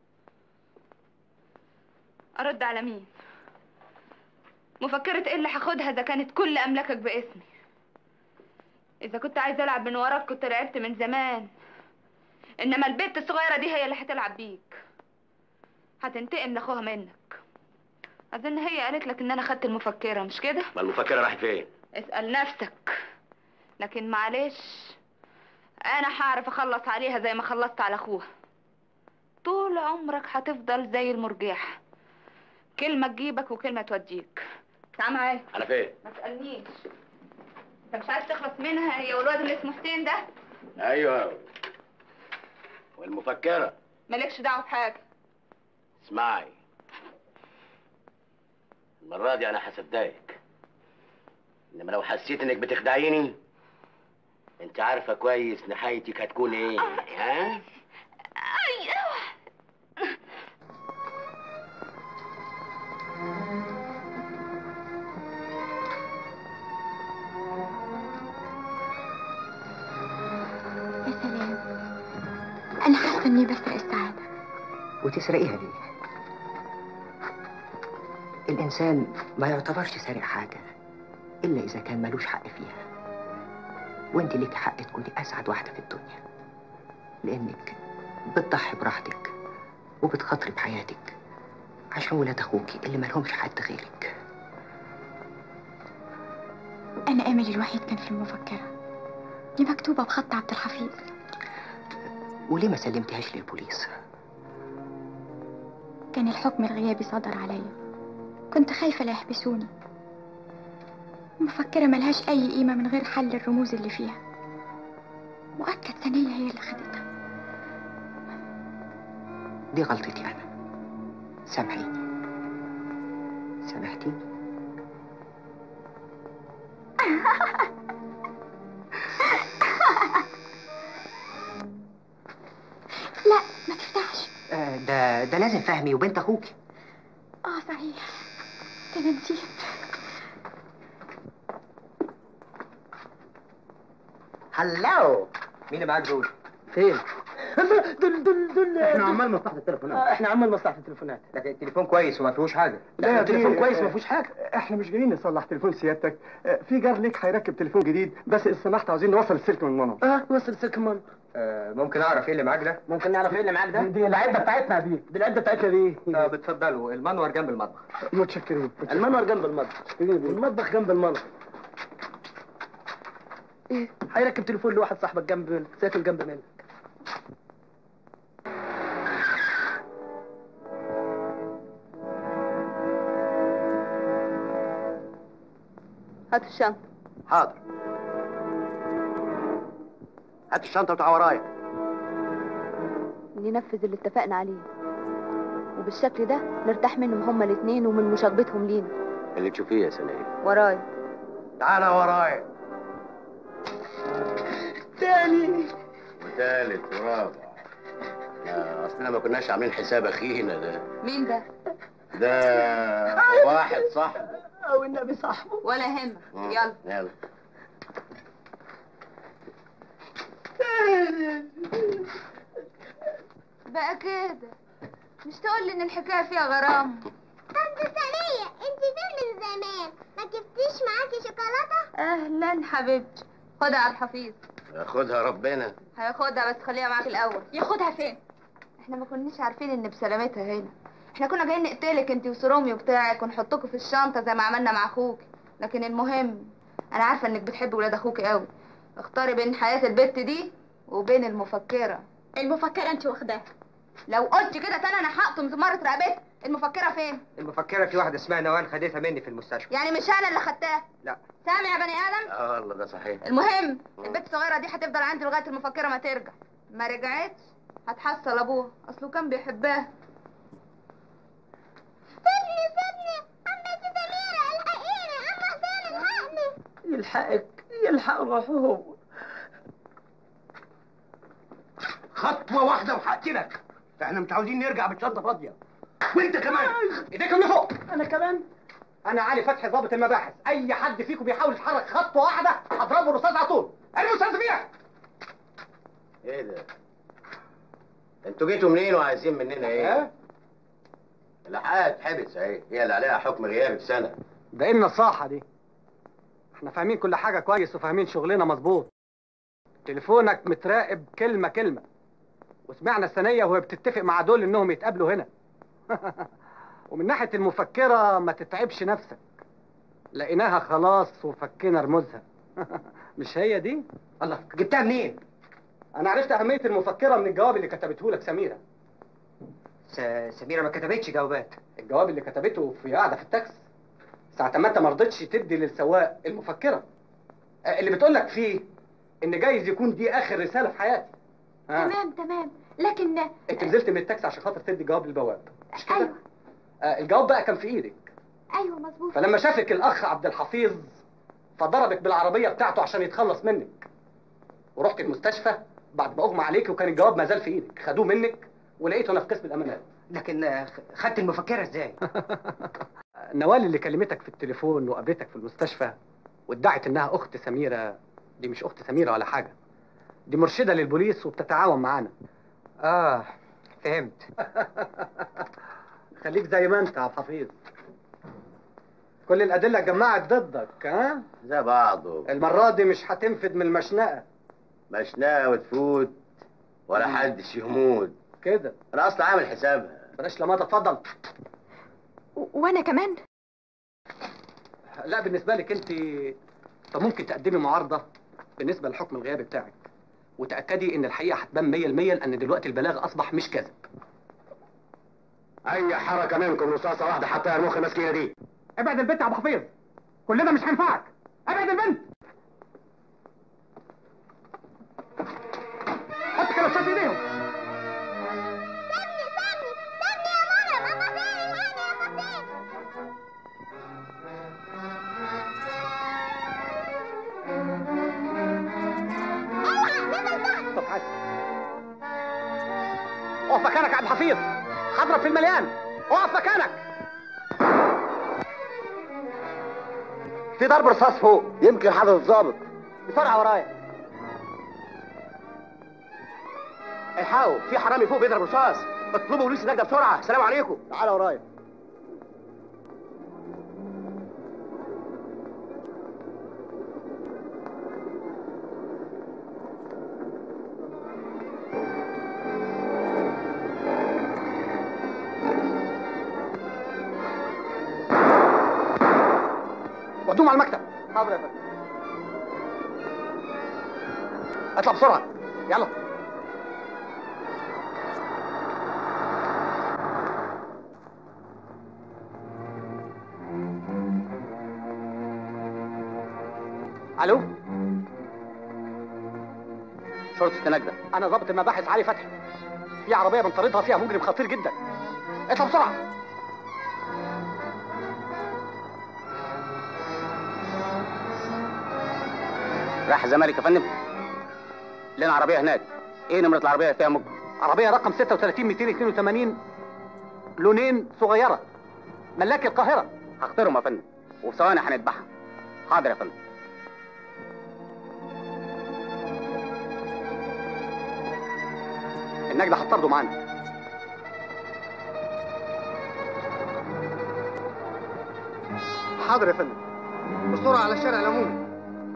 ارد على مين مفكرة ايه اللي هاخدها اذا كانت كل املاكك باسمي اذا كنت عايز العب من وراك كنت لعبت من زمان انما البت الصغيرة دي هي اللي هتلعب بيك هتنتقم لاخوها منك اظن هي قالت لك ان انا خدت المفكرة مش كده ما المفكره راحت فين اسأل نفسك لكن معلش انا هعرف اخلص عليها زي ما خلصت على اخوها طول عمرك هتفضل زي المرجيح كلمة تجيبك وكلمة توديك تعال معايا على فين ما تسألنيش انت مش عايز تخلص منها هي والواد اللي اسمه حسين ده ايوه والمفكره مالكش دعوة بحاجة اسمعي المرة دي أنا هصدقك إنما لو حسيت إنك بتخدعيني أنت عارفة كويس نهايتك هتكون إيه ها؟ يا سلام انا حاسه اني بسرق السعاده وتسرقيها ليه الإنسان ما يعتبرش سارق حاجة إلا إذا كان ملوش حق فيها وانت ليك حق تكوني أسعد واحدة في الدنيا لأنك بتضحي براحتك وبتخاطري بحياتك عشان ولاد أخوكي اللي مالهمش حد غيرك انا املي الوحيد كان في المفكره دي مكتوبه بخط عبد الحفيظ وليه ما سلمتهاش للبوليس كان الحكم الغيابي صدر عليا كنت خايفه لا يحبسوني مفكره ملهاش اي قيمه من غير حل الرموز اللي فيها مؤكد ثانيه هي اللي خدتها دي غلطتي أنا سامحيني سامحتيني لا ما تفتحش آه، ده ده لازم فهمي وبنت أخوكي اه صحيح ده انا نسيت هلو مين اللي معاك دول؟ فين؟ دول دول دول احنا عمال مصلحه التليفونات آه، احنا عمال مصلحه التليفونات لكن التليفون كويس وما فيهوش حاجه لا التليفون دي- كويس ما فيهوش حاجه احنا مش جايين نصلح تليفون سيادتك آه، في جار ليك هيركب تليفون جديد بس اذا سمحت عاوزين نوصل السلك من المنور اه وصل سلك من آه ممكن اعرف ايه اللي معاك ده ممكن نعرف ايه اللي معاك ده دي العده بتاعتنا دي دي العده بتاعتنا دي طب اتفضلوا المنور جنب المطبخ متشكرين المنور جنب المطبخ والمطبخ جنب المنور ايه هيركب تليفون لواحد صاحبك جنب ساكن جنب منك هات الشنطة حاضر هات الشنطه بتاع ورايا ننفذ اللي اتفقنا عليه وبالشكل ده نرتاح منهم هما الاتنين ومن مشاغبتهم لينا اللي تشوفيه يا سناء ورايا تعالى ورايا تاني وثالث ورابع لا اصلنا ما كناش عاملين حساب اخينا ده مين ده؟ ده واحد صاحبه او النبي صاحبه ولا يهمك يلا يلا بقى كده مش تقول لي ان الحكايه فيها غرام طنط سنية انت فين من زمان ما جبتيش معاكي شوكولاتة اهلا حبيبتي خدها على الحفيظ ياخدها ربنا هياخدها بس خليها معاك الاول ياخدها فين احنا ما كناش عارفين ان بسلامتها هنا احنا كنا جايين نقتلك انت وسرومي بتاعك ونحطكوا في الشنطه زي ما عملنا مع اخوك لكن المهم انا عارفه انك بتحبي ولاد اخوك قوي اختاري بين حياه البت دي وبين المفكره المفكرة انت واخداها لو قلت كده تاني انا هقطم زمارة رقبتك المفكره فين المفكره في واحده اسمها نوال خدتها مني في المستشفى يعني مش انا اللي خدتها لا سامع يا بني ادم اه والله ده صحيح المهم البت الصغيره دي هتفضل عندي لغايه المفكره ما ترجع ما رجعتش هتحصل ابوها اصله كان بيحبها سيبني سيبني عمتي سميرة الحقيني عم حسين الحقني يلحقك يلحق روحه هو خطوه واحده وهقتلك احنا مش عاوزين نرجع بالشنطه فاضيه وانت كمان ايديك من فوق انا كمان انا علي فتحي ضابط المباحث اي حد فيكم بيحاول يتحرك خطوه واحده هضربه رصاص على طول المستاذ بيها ايه ده انتوا جيتوا منين وعايزين مننا ايه الحقيقه اتحبس اهي هي اللي عليها حكم غياب سنه ده ايه النصاحه دي احنا فاهمين كل حاجه كويس وفاهمين شغلنا مظبوط تليفونك متراقب كلمه كلمه وسمعنا الثانيه وهي بتتفق مع دول انهم يتقابلوا هنا ومن ناحيه المفكره ما تتعبش نفسك لقيناها خلاص وفكينا رموزها مش هي دي الله جبتها منين انا عرفت اهميه المفكره من الجواب اللي كتبته لك سميره س... سميره ما كتبتش جوابات الجواب اللي كتبته في قاعده في التاكسي ساعة ما انت ما رضيتش تدي للسواق المفكرة آه، اللي بتقول لك فيه ان جايز يكون دي اخر رسالة في حياتي ها تمام تمام لكن انت نزلت من التاكسي عشان خاطر تدي جواب للبواب مش كده؟ ايوه آه الجواب بقى كان في ايدك ايوه مظبوط فلما شافك الاخ عبد الحفيظ فضربك بالعربية بتاعته عشان يتخلص منك ورحت المستشفى بعد ما اغمى عليك وكان الجواب ما زال في ايدك خدوه منك ولقيته انا في قسم الامانات لكن آه، خدت المفكره ازاي نوال اللي كلمتك في التليفون وقابلتك في المستشفى وادعت انها اخت سميره دي مش اخت سميره ولا حاجه دي مرشده للبوليس وبتتعاون معانا اه فهمت خليك زي ما انت يا عبد الحفيظ كل الادله اتجمعت ضدك ها زي بعضه المره دي مش هتنفد من المشنقه مشنقه وتفوت ولا حدش يموت كده انا اصلا عامل حسابها بلاش لما اتفضل وانا كمان لا بالنسبه لك انت فممكن تقدمي معارضه بالنسبه للحكم الغيابي بتاعك وتاكدي ان الحقيقه هتبان 100% لان دلوقتي البلاغ اصبح مش كذب اي حركه منكم رصاصه واحده حتى المخ المسكينه دي ابعد البنت يا ابو حفيظ كل ده مش هينفعك ابعد البنت حط كلاشات في ايديهم سيبني سيبني سيبني يا مريم عم حسين الحقني يا حسين طب حاج اقف مكانك يا عبد الحفيظ هضرب في المليان اقف مكانك في ضرب رصاص فوق يمكن حضرة الظابط بسرعه ورايا الحقوا في حرامي فوق بيضرب رصاص اطلبوا بوليس النجدة بسرعة السلام عليكم تعالى ورايا ودوهم على المكتب حاضر يا فندم اطلع بسرعه يلا الو شرطة النجدة انا ضابط المباحث علي فتحي في عربيه بنطاردها فيها مجرم خطير جدا اطلع بسرعه راح الزمالك يا فندم لنا عربية هناك ايه نمرة العربية اللي فيها مجرم عربيه رقم 36 282 لونين صغيره ملاك القاهره هختارهم يا فندم وفي ثواني هنذبحها حاضر يا فندم النجدة هتطرده معانا حاضر يا فندم بسرعة على الشارع العمومي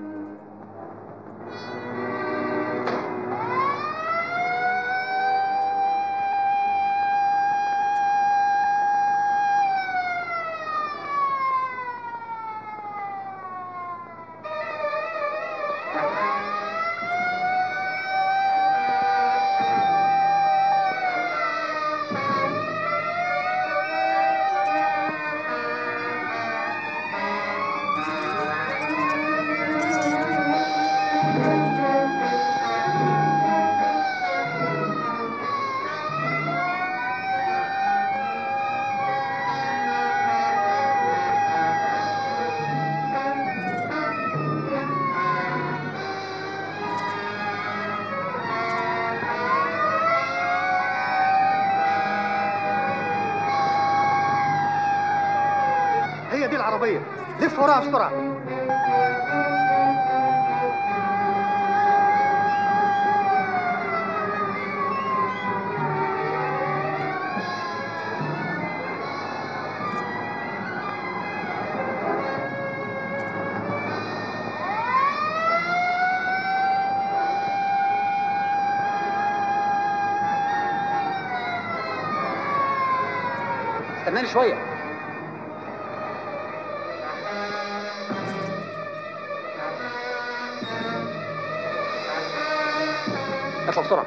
هي دي العربية لف وراها بسرعة استناني شوية اطلع بسرعة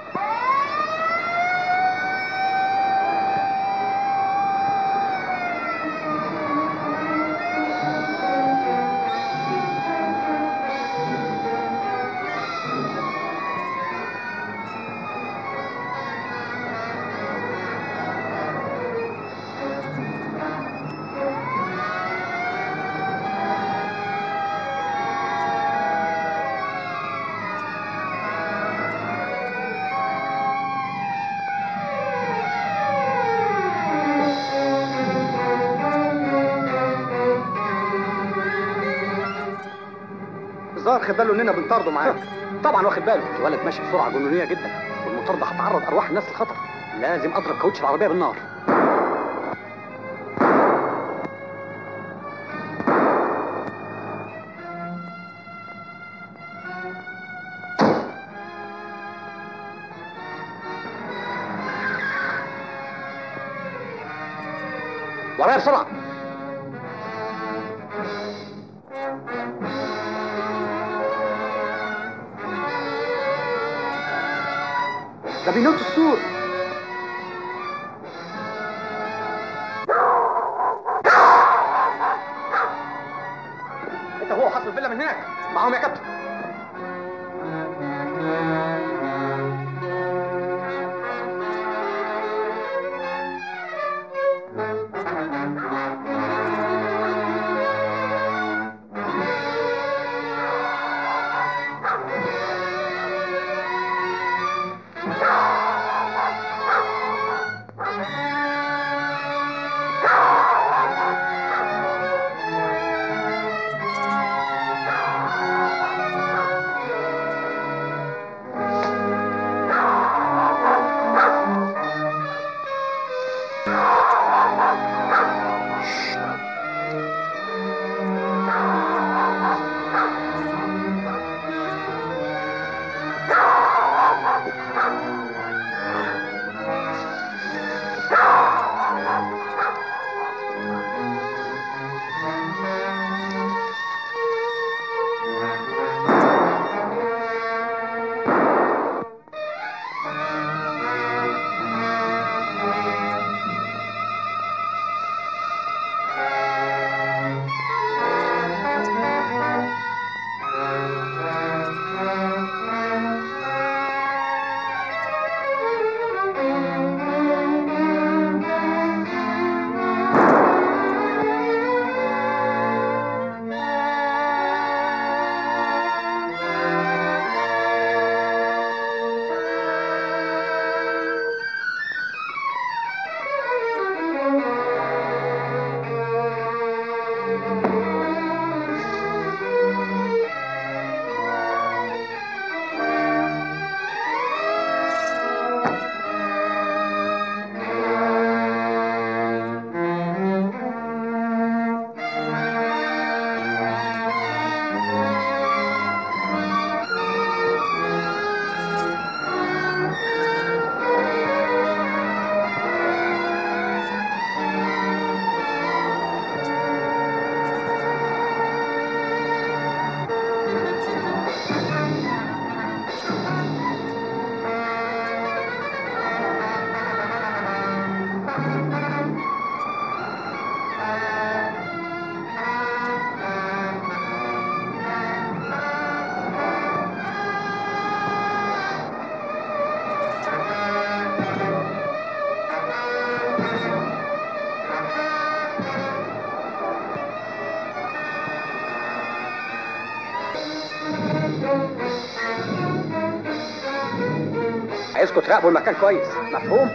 الظاهر خد باله اننا بنطارده معاك طبعا واخد باله الولد ماشي بسرعه جنونيه جدا والمطارده هتعرض ارواح الناس للخطر لازم اضرب كاوتش العربيه بالنار ورايا بسرعه ده بينط السور انت هو حصل الفيلا من هناك معاهم يا كابتن عايزكم تراقبوا المكان كويس مفهوم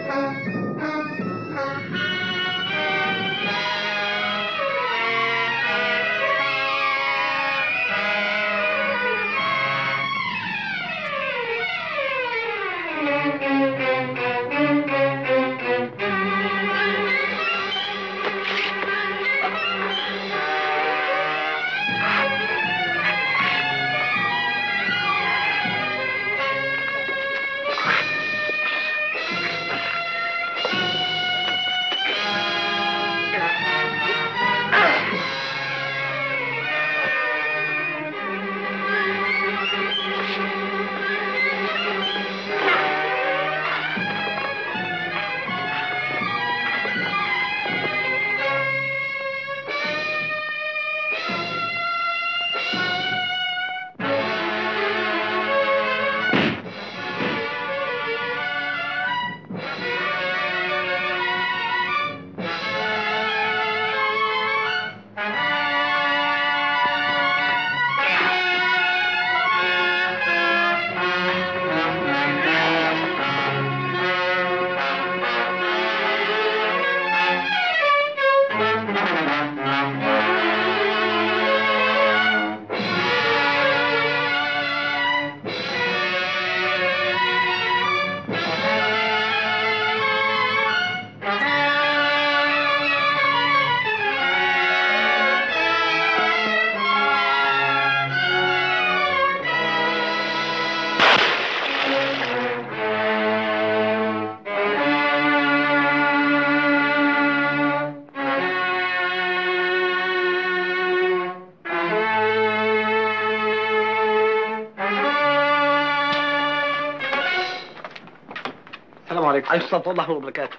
السلام عليكم عليكم السلام ورحمه الله وبركاته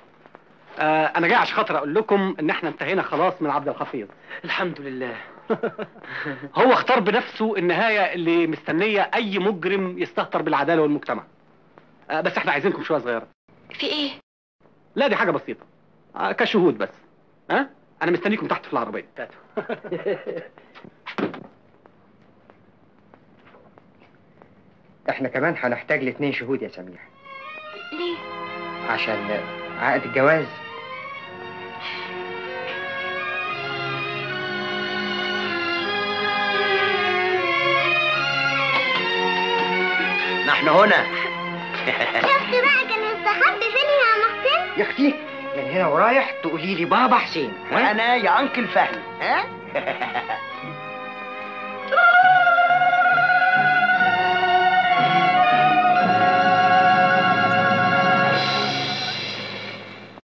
آه انا جاي عشان خاطر اقول لكم ان احنا انتهينا خلاص من عبد الحفيظ الحمد لله هو اختار بنفسه النهايه اللي مستنيه اي مجرم يستهتر بالعداله والمجتمع آه بس احنا عايزينكم شويه صغيره في ايه لا دي حاجه بسيطه آه كشهود بس ها آه؟ انا مستنيكم تحت في العربيه احنا كمان هنحتاج لاتنين شهود يا سميح ليه عشان عقد الجواز نحن هنا شفت بقى كان مستخبي فين يا محسن يا اختي من هنا ورايح تقولي لي بابا حسين وانا يا انكل فهمي ها